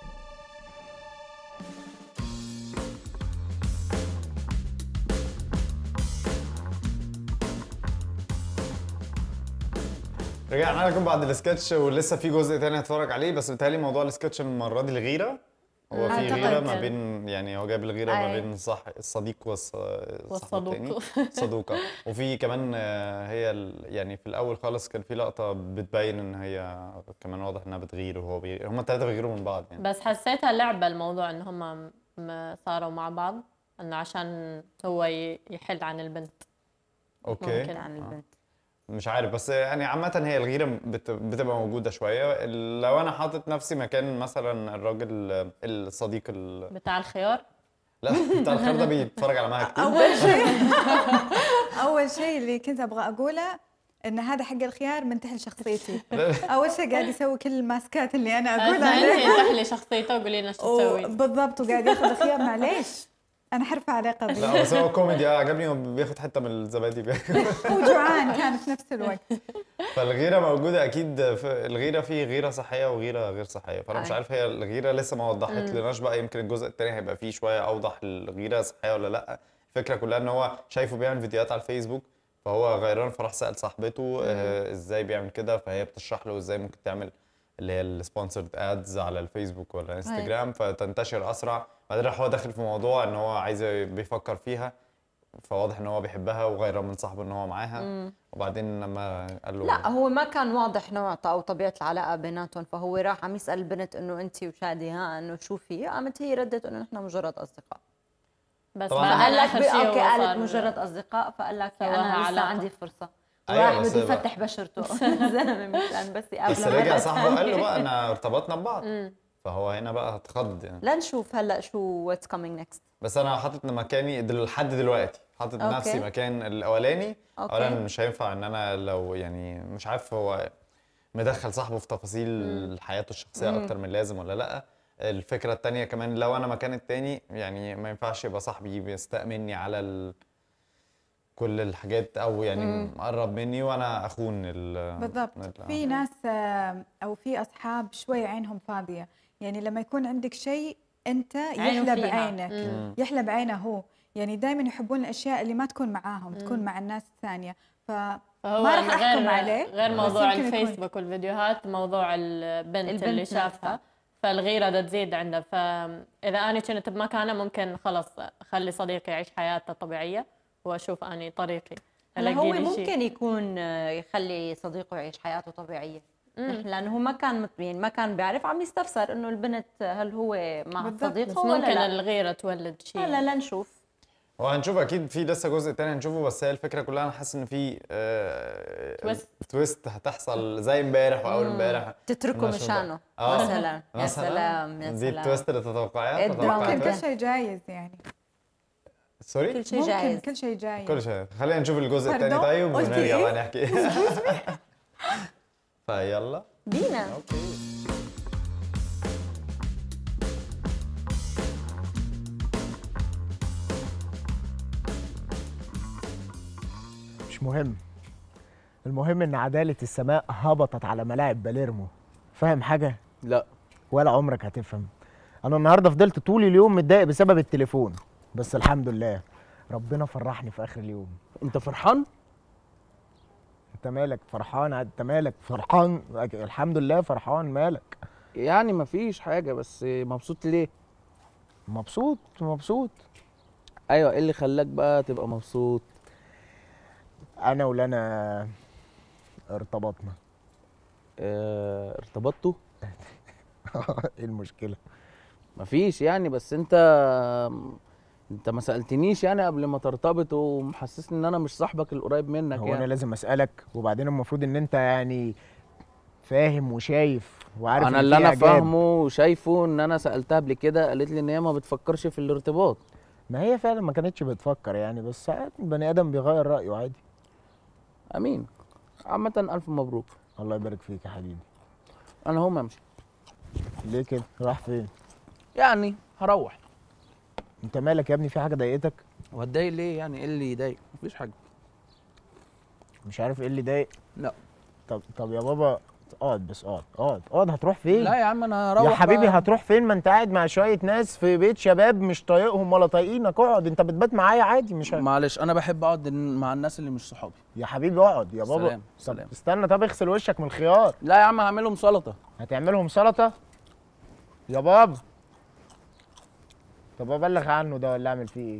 رجعنا لكم بعد السكتش ولسه في جزء تاني هتفرج عليه بس بيتهيألي موضوع السكتش المره دي الغيره هو في أعتقد غيره ما كان. بين يعني هو جايب الغيره ما أي. بين صح الصديق والص... الصاحب والصدوق. التاني. صدوقه وفي كمان آه، هي ال... يعني في الاول خالص كان في لقطه بتبين ان هي كمان واضح انها بتغير وهو بيغير هم الثلاثه بيغيروا من بعض يعني بس حسيتها لعبة الموضوع ان هم م- صاروا مع بعض انه عشان هو ي- يحل عن البنت اوكي ممكن عن البنت مش عارف بس يعني عامة هي الغيرة بت... بتبقى موجودة شوية لو أنا حاطط نفسي مكان مثلا الراجل الصديق ال... بتاع الخيار لا بتاع الخير ده بيتفرج على معاها كتير اول شيء اول شيء اللي كنت ابغى اقوله ان هذا حق الخيار منتحل شخصيتي اول شيء قاعد يسوي كل الماسكات اللي انا بس اقول انت عليها تحلي شخصيته وقولي لنا شو تسوي بالضبط وقاعد ياخذ الخيار معليش انا حرفة عليه لا قضية بس هو كوميدي آه، عجبني هو بياخد حتة من الزبادي بياكل وجوعان كان في نفس الوقت فالغيرة موجودة أكيد في الغيرة في غيرة صحية وغيرة غير صحية فأنا مش أي. عارف هي الغيرة لسه ما وضحت لناش بقى يمكن الجزء التاني هيبقى فيه شوية أوضح الغيرة صحية ولا لأ الفكرة كلها إن هو شايفه بيعمل فيديوهات على الفيسبوك فهو غيران فراح سأل صاحبته آه ازاي بيعمل كده فهي بتشرح له ازاي ممكن تعمل اللي هي السبونسرد ادز على الفيسبوك ولا انستجرام فتنتشر اسرع بعدين راح هو داخل في موضوع ان هو عايز بيفكر فيها فواضح ان هو بيحبها وغيران من صاحبه ان هو معاها وبعدين لما قال له لا هو ما كان واضح نوع او طبيعه العلاقه بيناتهم فهو راح عم يسال البنت انه انت وشادي ها انه شو في قامت هي ردت انه نحن مجرد اصدقاء بس طبعاً. بعدين فقال لك آخر بي- شيء اوكي هو قالت صار- مجرد اصدقاء فقال لك سواها انا لسه علاقة. عندي فرصه أيوة، وراح بس بده بقى- يفتح بشرته زلمه مشان بس يقابله بس رجع مرة صاحبه قال له تانية. بقى انا ارتبطنا ببعض فهو هنا بقى اتخض يعني لنشوف هلا شو واتس كومينج نكست بس انا حاطط مكاني دل- لحد دلوقتي حاطط أوكي. نفسي مكان الاولاني أوكي. اولا مش هينفع ان انا لو يعني مش عارف هو مدخل صاحبه في تفاصيل حياته الشخصيه اكتر من لازم ولا لا الفكره التانية كمان لو انا مكان التاني يعني ما ينفعش يبقى صاحبي بيستأمني على ال... كل الحاجات او يعني مقرب مني وانا اخون ال بالضبط ال- في ناس آه، او في اصحاب شوي عينهم فاضيه يعني لما يكون عندك شيء انت عينه يحلى فيها. بعينك يحلى بعينه هو يعني دائما يحبون الاشياء اللي ما تكون معاهم تكون مع الناس الثانيه ف فهو ما راح غير احكم عليه غير بس موضوع يمكن يكون- الفيسبوك والفيديوهات موضوع البنت, البنت اللي نفسها. شافها فالغيرة بدها تزيد عنده فإذا أنا كنت بمكانه ممكن خلص أخلي صديقي يعيش حياته طبيعية وأشوف أني طريقي هلا ألاقي هو لي شيء. ممكن يكون آه، يخلي صديقه يعيش حياته طبيعيه نحن لانه هو ما كان مت- يعني ما كان بيعرف عم يستفسر انه البنت هل هو مع بالضبط. بس صديقه ولا ممكن لا الغيرة تولد شيء هلا لنشوف وهنشوف اكيد في لسه جزء تاني هنشوفه بس هي الفكره كلها انا حاسس ان في آه، تويست. تويست هتحصل زي امبارح واول امبارح تتركه المشهد ده. مشانه آه. مثلا يا مثلاً. سلام يا دي سلام التويست اللي تتوقعيها الدراما. تتوقعي ممكن تويست؟ كل شيء جايز يعني سوري كل شيء ممكن جايز كل شيء جايز كل شيء خلينا نشوف الجزء الثاني Pardon? طيب قلتي ونرجع إيه؟ بقى نحكي فيلا بينا اوكي مش مهم المهم ان عداله السماء هبطت على ملاعب باليرمو فاهم حاجه لا ولا عمرك هتفهم انا النهارده فضلت طول اليوم متضايق بسبب التليفون بس الحمد لله ربنا فرحني في اخر اليوم انت فرحان انت مالك فرحان انت مالك فرحان الحمد لله فرحان مالك يعني مفيش حاجه بس مبسوط ليه مبسوط مبسوط ايوه ايه اللي خلاك بقى تبقى مبسوط انا ولنا ارتبطنا اه ارتبطتوا ايه المشكله مفيش يعني بس انت انت ما سالتنيش يعني قبل ما ترتبط ومحسسني ان انا مش صاحبك القريب منك هو يعني انا لازم اسالك وبعدين المفروض ان انت يعني فاهم وشايف وعارف انا إن اللي في انا إعجاب. فاهمه وشايفه ان انا سالتها قبل كده قالت لي ان هي ما بتفكرش في الارتباط ما هي فعلا ما كانتش بتفكر يعني بس ساعات البني ادم بيغير رايه عادي امين عامه الف مبروك الله يبارك فيك يا حبيبي انا هقوم امشي ليه كده راح فين يعني هروح انت مالك يا ابني في حاجه ضايقتك وهتضايق ليه يعني ايه اللي يضايق مفيش حاجه مش عارف ايه اللي ضايق لا طب طب يا بابا اقعد بس اقعد اقعد اقعد هتروح فين لا يا عم انا هروح يا حبيبي بقى. هتروح فين ما انت قاعد مع شويه ناس في بيت شباب مش طايقهم ولا طايقينك اقعد انت بتبات معايا عادي مش ه... معلش انا بحب اقعد مع الناس اللي مش صحابي يا حبيبي اقعد يا بابا سلام، طب سلام. استنى طب اغسل وشك من الخيار لا يا عم هعملهم سلطه هتعملهم سلطه يا بابا طب ابلغ عنه ده ولا اعمل فيه ايه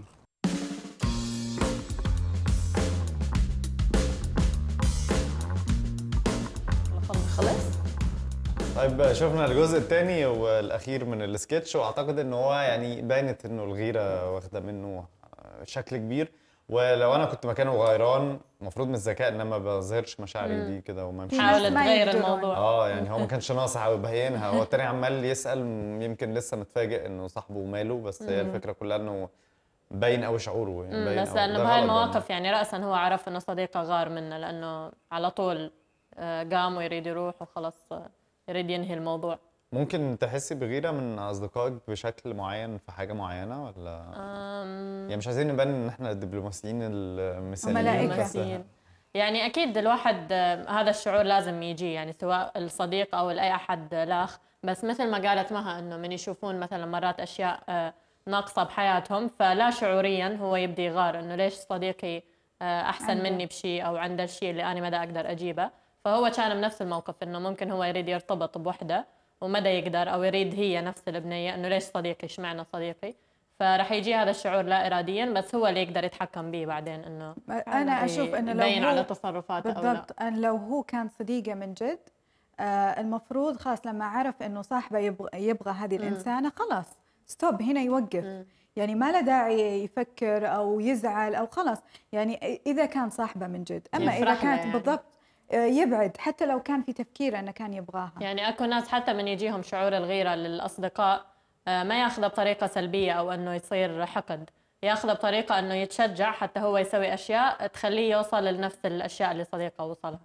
خلص طيب شفنا الجزء الثاني والاخير من السكتش واعتقد ان هو يعني بانت انه الغيره واخده منه شكل كبير ولو انا كنت مكانه غيران المفروض من الذكاء ان انا ما بظهرش مشاعري دي كده وما امشيش حاول ما تغير يقدرون. الموضوع اه يعني هو ما كانش ناصح او يبينها هو التاني عمال يسال يمكن لسه متفاجئ انه صاحبه ماله بس هي الفكره كلها انه باين قوي شعوره يعني مم، باين بس قوي. لانه ده بهاي غلط برضه. المواقف يعني راسا هو عرف انه صديقه غار منه لانه على طول آه، قام ويريد يروح وخلص آه، يريد ينهي الموضوع ممكن تحسي بغيره من اصدقائك بشكل معين في حاجه معينه ولا أم، يعني مش عايزين نبان ان احنا الدبلوماسيين المثاليين ملائكة. بس ممثلين. يعني اكيد الواحد آه، هذا الشعور لازم يجي يعني سواء الصديق او اي احد الاخ بس مثل ما قالت مها انه من يشوفون مثلا مرات اشياء آه، ناقصه بحياتهم فلا شعوريا هو يبدي يغار انه ليش صديقي آه، احسن عنده. مني بشيء او عنده الشيء اللي انا ما دا اقدر اجيبه فهو كان بنفس الموقف انه ممكن هو يريد يرتبط بوحده ومدى يقدر او يريد هي نفس البنيه انه ليش صديقي اشمعنى صديقي فرح يجي هذا الشعور لا اراديا بس هو اللي يقدر يتحكم به بعدين انه انا اشوف انه لو يبين هو على تصرفاته او لا بالضبط أن لو هو كان صديقه من جد آه المفروض خلاص لما عرف انه صاحبه يبغى, يبغى هذه الانسانه خلاص ستوب هنا يوقف يعني ما له داعي يفكر او يزعل او خلاص يعني اذا كان صاحبه من جد اما اذا يفرح له كانت يعني. بالضبط آه، يبعد حتى لو كان في تفكيره انه كان يبغاها يعني اكو ناس حتى من يجيهم شعور الغيره للاصدقاء آه، ما ياخذها بطريقه سلبيه او انه يصير حقد ياخذها بطريقه انه يتشجع حتى هو يسوي اشياء تخليه يوصل لنفس الاشياء اللي صديقه وصلها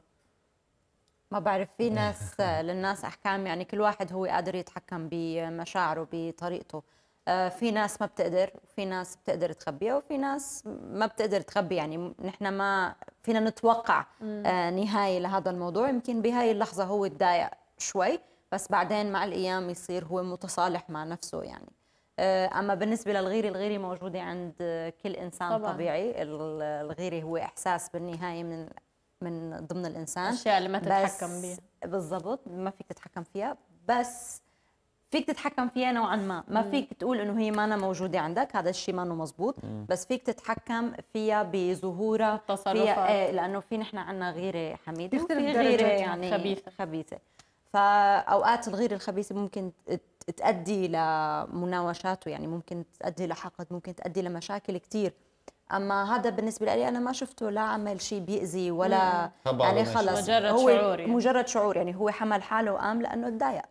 ما بعرف في ناس للناس احكام يعني كل واحد هو قادر يتحكم بمشاعره بطريقته آه، في ناس ما بتقدر وفي ناس بتقدر تخبيها وفي ناس ما بتقدر تخبي يعني نحن ما فينا نتوقع آه، نهايه لهذا الموضوع يمكن بهاي اللحظه هو تضايق شوي بس بعدين مع الايام يصير هو متصالح مع نفسه يعني آه، اما بالنسبه للغيره الغيره موجوده عند كل انسان طبعاً. طبعا. طبيعي ال- الغيره هو احساس بالنهايه من من ضمن الانسان الاشياء اللي ما بس تتحكم بيها بالضبط ما فيك تتحكم فيها بس فيك تتحكم فيها نوعا ما ما فيك تقول انه هي ما موجوده عندك هذا الشيء ما مزبوط بس فيك تتحكم فيها بظهورها تصرفات. فيها ايه لانه في نحن عندنا غيره حميده يختلف وفي درجاتها. غيره يعني خبيثة. خبيثه فاوقات الغيره الخبيثه ممكن ت- تؤدي لمناوشات يعني ممكن تؤدي لحقد ممكن تؤدي لمشاكل كثير اما هذا بالنسبه لي انا ما شفته لا عمل شيء بيأذي ولا خبر يعني ومشي. خلص مجرد هو شعور يعني. مجرد شعور يعني هو حمل حاله وقام لانه تضايق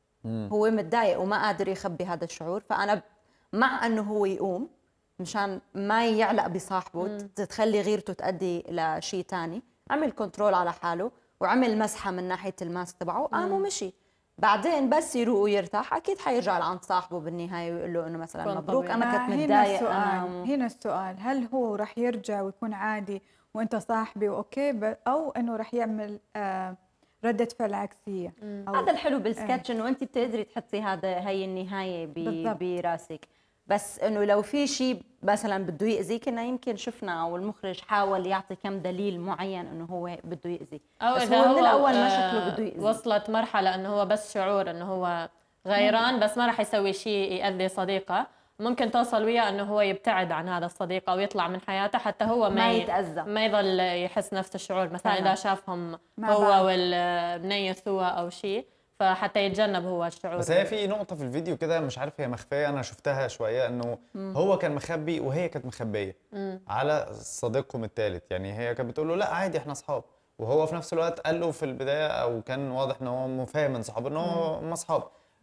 هو متضايق وما قادر يخبي هذا الشعور فانا ب- مع انه هو يقوم مشان ما يعلق بصاحبه ت- تخلي غيرته تؤدي لشيء تاني عمل كنترول على حاله وعمل مسحه من ناحيه الماسك تبعه وقام ومشي بعدين بس يروق ويرتاح اكيد حيرجع لعند صاحبه بالنهايه ويقول له انه مثلا كون مبروك طبيعي. انا ما كنت هنا متضايق السؤال انا هنا السؤال هل هو راح يرجع ويكون عادي وانت صاحبي واوكي ب- او انه راح يعمل آه ردة فعل عكسية أو هذا الحلو بالسكتش انه انت بتقدري تحطي هذا هي النهايه ب- بالضبط. براسك بس انه لو في شيء مثلا بده ياذيك انه يمكن شفنا او المخرج حاول يعطي كم دليل معين انه هو بده ياذي او بس اذا هو هو من الاول ما آه، شكله بده ياذي وصلت مرحله انه هو بس شعور انه هو غيران بس ما راح يسوي شيء يأذي صديقه ممكن توصل وياه انه هو يبتعد عن هذا الصديق او يطلع من حياته حتى هو ما ما ي- يتأذى. ما يظل يحس نفس الشعور مثلا فعلاً. اذا شافهم مع هو بعض. والبنيه سوا او شيء فحتى يتجنب هو الشعور بس هي في نقطة في الفيديو كده مش عارف هي مخفية أنا شفتها شوية إنه هو كان مخبي وهي كانت مخبية على صديقهم الثالث يعني هي كانت بتقول له لا عادي إحنا أصحاب وهو في نفس الوقت قال له في البداية أو كان واضح إن هو مفاهم من صحابه إن هو هم أصحاب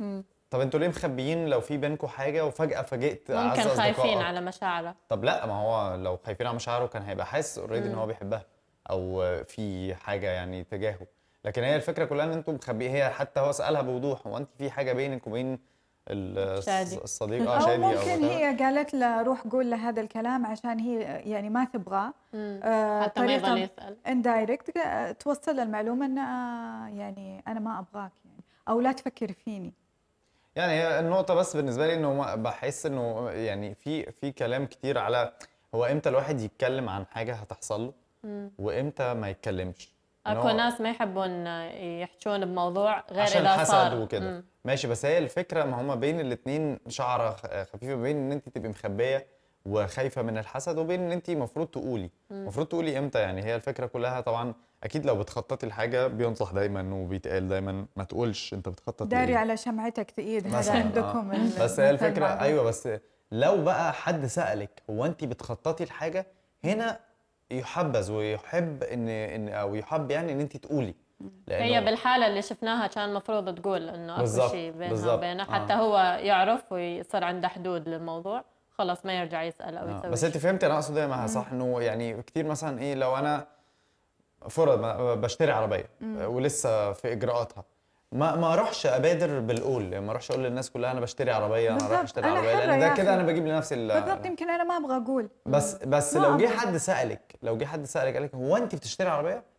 طب انتوا ليه مخبيين لو في بينكم حاجة وفجأة فاجئت أعز ممكن خايفين أصدقائك؟ على مشاعره طب لا ما هو لو خايفين على مشاعره كان هيبقى حاسس اوريدي ان هو بيحبها او في حاجه يعني تجاهه لكن هي الفكره كلها ان انتوا مخبيه هي حتى هو سالها بوضوح هو انت في حاجه بينك وبين ال- شادي. الصديق اه او شادي او ممكن whatever. هي قالت له روح قول له هذا الكلام عشان هي يعني ما تبغاه آه حتى ما يظل يسال اندايركت توصل له المعلومه انه آه يعني انا ما ابغاك يعني او لا تفكر فيني يعني هي النقطة بس بالنسبة لي انه ما- بحس انه يعني في في كلام كتير على هو امتى الواحد يتكلم عن حاجة هتحصل له وامتى ما يتكلمش إن اكو هو- ناس ما يحبون يحجون بموضوع غير عشان اذا حسد صار وكده مم. ماشي بس هي الفكره ما هما بين الاثنين شعره خ- خفيفه بين ان انت تبقي مخبيه وخايفه من الحسد وبين ان انت المفروض تقولي المفروض تقولي امتى يعني هي الفكره كلها طبعا اكيد لو بتخططي الحاجه بينصح دايما وبيتقال دايما ما تقولش انت بتخطط داري لإيه. على شمعتك تقيد هذا مثلاً، عندكم آه. ال- بس هي المثل الفكره معروف. ايوه بس لو بقى حد سالك هو انت بتخططي الحاجه هنا يحبذ ويحب ان ان او يحب يعني ان انت تقولي هي بالحاله اللي شفناها كان المفروض تقول انه اكو بالظبط، شيء بينها بالظبط، وبينه آه. حتى هو يعرف ويصير عنده حدود للموضوع خلص ما يرجع يسال او آه، يسوي بس انت شيء. فهمت انا اقصد ايه معاها صح انه يعني كتير مثلا ايه لو انا فرض ما- بشتري عربيه ولسه في اجراءاتها ما ما اروحش ابادر بالقول ما اروحش اقول للناس كلها انا بشتري عربيه انا رايح بالضبط، اشتري أنا عربيه حرة لان يا ده كده أخي. انا بجيب لنفسي ال- بالضبط يمكن انا ما ابغى اقول بس بس ما لو جه أبغى. حد سالك لو جه حد سالك قال لك هو انت بتشتري عربيه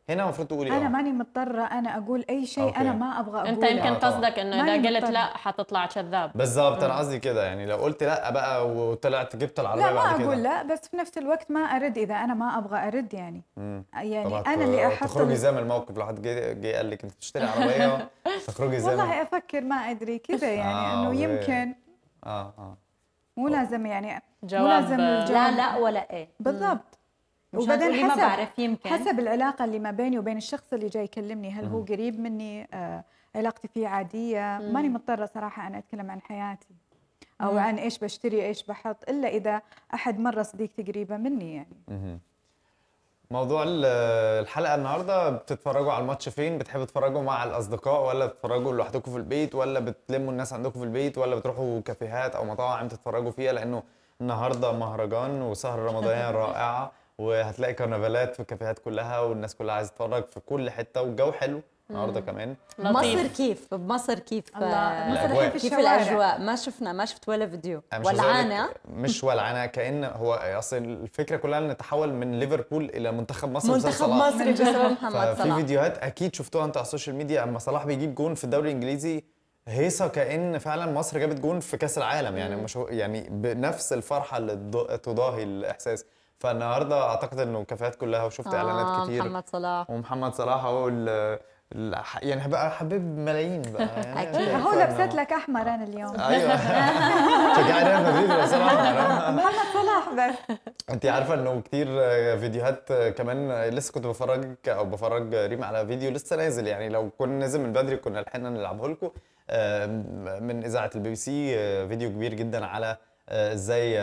هنا المفروض تقولي انا اه ماني مضطره انا اقول اي شيء أوكي. انا ما ابغى اقوله انت يمكن آه، طبعاً. قصدك انه ماني اذا قلت مضطرة. لا حتطلع كذاب بالظبط انا قصدي كده يعني لو قلت لا بقى وطلعت جبت العربيه لا ما بعد كده اقول لا بس في نفس الوقت ما ارد اذا انا ما ابغى ارد يعني مم. يعني طب انا اللي احط تخرجي ال- زي من الموقف لو حد جه جه قال لك انت بتشتري عربيه تخرجي زي والله افكر ما ادري كذا يعني آه، انه أوكي. يمكن اه اه مو لازم يعني مو جواب- لازم لا، الجواب لا لا ولا ايه بالضبط مش وبعدين هتقولي ما حسب بعرف يمكن. حسب العلاقه اللي ما بيني وبين الشخص اللي جاي يكلمني هل هو قريب مني آه علاقتي فيه عاديه ماني مضطره صراحه انا اتكلم عن حياتي او عن ايش بشتري ايش بحط الا اذا احد مره صديقتي قريبه مني يعني مهم. موضوع ال- الحلقه النهارده بتتفرجوا على الماتش فين بتحبوا تتفرجوا مع الاصدقاء ولا تتفرجوا لوحدكم في البيت ولا بتلموا الناس عندكم في البيت ولا بتروحوا كافيهات او مطاعم تتفرجوا فيها لانه النهارده مهرجان وسهره رمضانيه رائعه وهتلاقي كرنفالات في الكافيهات كلها والناس كلها عايزه تتفرج في كل حته والجو حلو النهارده كمان مصر لطيف كيف بمصر كيف الله آه، مصر الأجواء. الحين في كيف الشوارع الاجواء ما شفنا ما شفت ولا فيديو أنا مش عايز أقول لك- ولعانه مش ولعانه كان هو اصل الفكره كلها ان نتحول من ليفربول الى منتخب مصر بسبب منتخب صلاح. مصر بسبب محمد ففي صلاح فيديوهات اكيد شفتوها انتوا على السوشيال ميديا اما صلاح بيجيب جون في الدوري الانجليزي هيصه كان فعلا مصر جابت جون في كاس العالم يعني مش هو- يعني بنفس الفرحه اللي تض- تضاهي الاحساس فالنهارده اعتقد انه الكافيهات كلها وشفت اعلانات آه كتير محمد صلاح ومحمد صلاح هو ال- ال- يعني بقى حبيب ملايين بقى يعني أكيد. هو فإنه- لبست لك احمر انا اليوم ايوه شجعي ريال مدريد ولا صلاح محمد صلاح بس انت عارفه انه كتير فيديوهات كمان لسه كنت بفرج او بفرج ريم على فيديو لسه نازل يعني لو كنا نازل من بدري كنا لحقنا نلعبه لكم من اذاعه البي بي سي فيديو كبير جدا على ازاي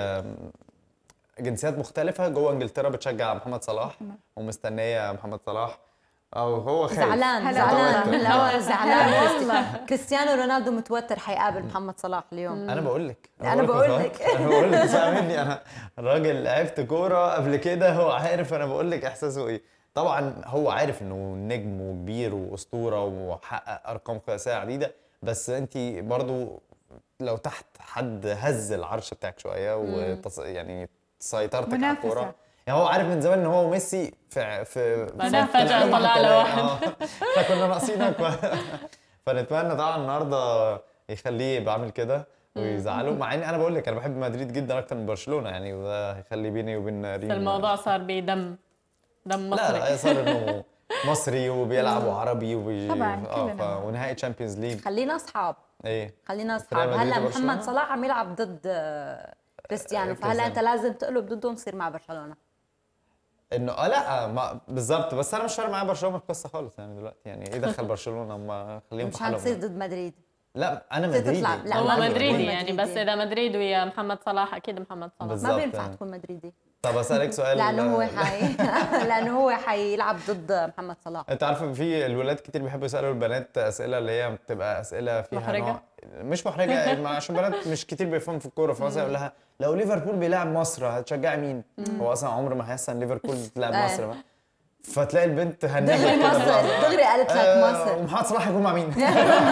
جنسيات مختلفه جوه انجلترا بتشجع محمد صلاح ومستنيه محمد صلاح او هو خايف زعلان هلا زعلان والله. لا هو زعلان هلا كريستي- والله. كريستيانو رونالدو متوتر حيقابل محمد صلاح اليوم انا بقول لك أنا بقول لك. انا بقول لك فاهمني انا راجل لعبت كوره قبل كده هو عارف انا بقول لك احساسه ايه طبعا هو عارف انه نجم وكبير واسطوره وحقق ارقام قياسيه عديده بس انت برضو لو تحت حد هز العرش بتاعك شويه وتص... يعني سيطرتك على منافسة. الكوره يعني هو عارف من زمان ان هو وميسي في في بعدين في فجأة العالم طلع له هتلاقي- واحد. آه. فكنا ناقصينك فنتمنى طبعا النهارده يخليه يبقى عامل كده ويزعله مع اني انا بقول لك انا بحب مدريد جدا اكتر من برشلونه يعني وده هيخلي بيني وبين ريم الموضوع صار بدم دم لا مصري لا صار انه مصري وبيلعب وعربي وبي... طبعاً، اه كلنا. ف... ونهائي تشامبيونز ليج خلينا اصحاب ايه خلينا ريال اصحاب مدريد هلا وبرشلونة؟ محمد صلاح عم يلعب ضد آه، كريستيانو فهلا كريستيانو. انت لازم تقلب ضدهم تصير مع برشلونه انه اه لا ما بالظبط بس انا مش فارق معايا برشلونه في القصه خالص يعني دلوقتي يعني ايه دخل برشلونه ما خليهم في مش حنصير حالهم ضد مدريد لا انا بدك مدريدي تطلع- لا، هو ما في مدريدي مدريدي. يعني بس اذا مدريد ويا محمد صلاح اكيد محمد صلاح بالظبط ما بينفع يعني. تكون مدريدي طب اسالك سؤال لانه هو حي لانه هو حيلعب ضد محمد صلاح انت عارفه في الولاد كتير بيحبوا يسالوا البنات اسئله اللي هي بتبقى اسئله فيها محرجة؟ نوع مش محرجه ما- عشان بنات مش كتير بيفهموا في الكوره فمثلا يقول لها لو ليفربول بيلعب مصر هتشجعي مين؟ هو اصلا عمر ما هيحصل ليفربول تلعب آه. مصر بقى. فتلاقي البنت هنجت دغري كده مصر بقى. دغري قالت لك آه، مصر ومحمد صلاح هيكون مع مين؟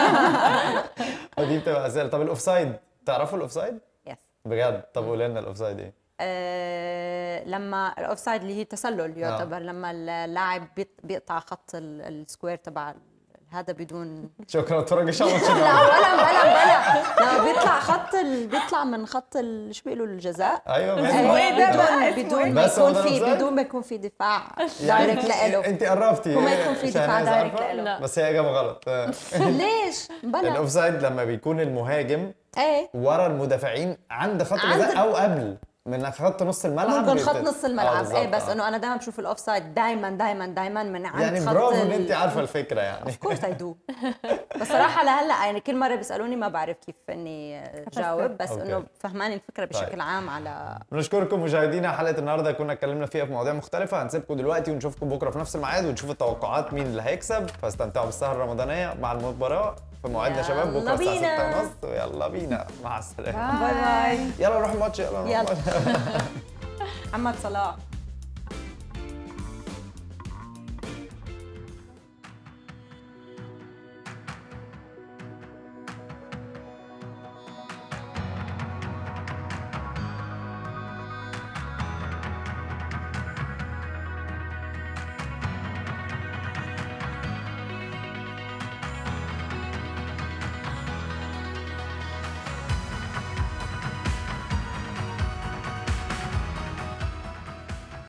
فدي بتبقى اسئله طب الاوفسايد تعرفوا الاوفسايد؟ يس بجد طب قولي لنا الاوفسايد ايه؟ آه، لما الاوفسايد اللي هي تسلل يعتبر لما اللاعب بيط- بيقطع خط ال- السكوير تبع ال- هذا بدون شكرا اتفرجي شو ماتش لا النهارده. ولا بلا بلا لما بيطلع خط ال... بيطلع من خط ال... شو بيقولوا الجزاء ايوه آه، إيه ده بقى؟ بدون اسمه بدون إيه؟ ما بس هو يكون ده في الأوفسايد؟ بدون ما يكون في دفاع دايركت لإله انت قربتي وما إيه؟ يكون في شاهناز دفاع عارفة؟ دايركت لإله لا بس هي اجابه غلط آه. ليش؟ بلا الاوفسايد لما بيكون المهاجم ايه ورا المدافعين عند خط عند الجزاء ال- او قبل من خط نص الملعب ممكن خط بيت- نص آه، الملعب بالظبط، ايه بس آه. انه انا دائما بشوف الاوفسايد دائما دائما دائما من عند يعني خط برافو ان ال- انت عارفه الفكره يعني كورس اي دو بصراحه لهلا يعني كل مره بيسالوني ما بعرف كيف اني جاوب بس أوكي. انه فهماني الفكره بشكل طيب. عام على بنشكركم مشاهدينا حلقه النهارده كنا اتكلمنا فيها في مواضيع مختلفه هنسيبكم دلوقتي ونشوفكم بكره في نفس الميعاد ونشوف التوقعات مين اللي هيكسب فاستمتعوا بالسهره الرمضانيه مع المباراه في موعدنا شباب بكره يلا الساعه بينا. 6:30 يلا بينا مع السلامه باي باي يلا نروح الماتش يلا نروح يلا. الماتش محمد صلاح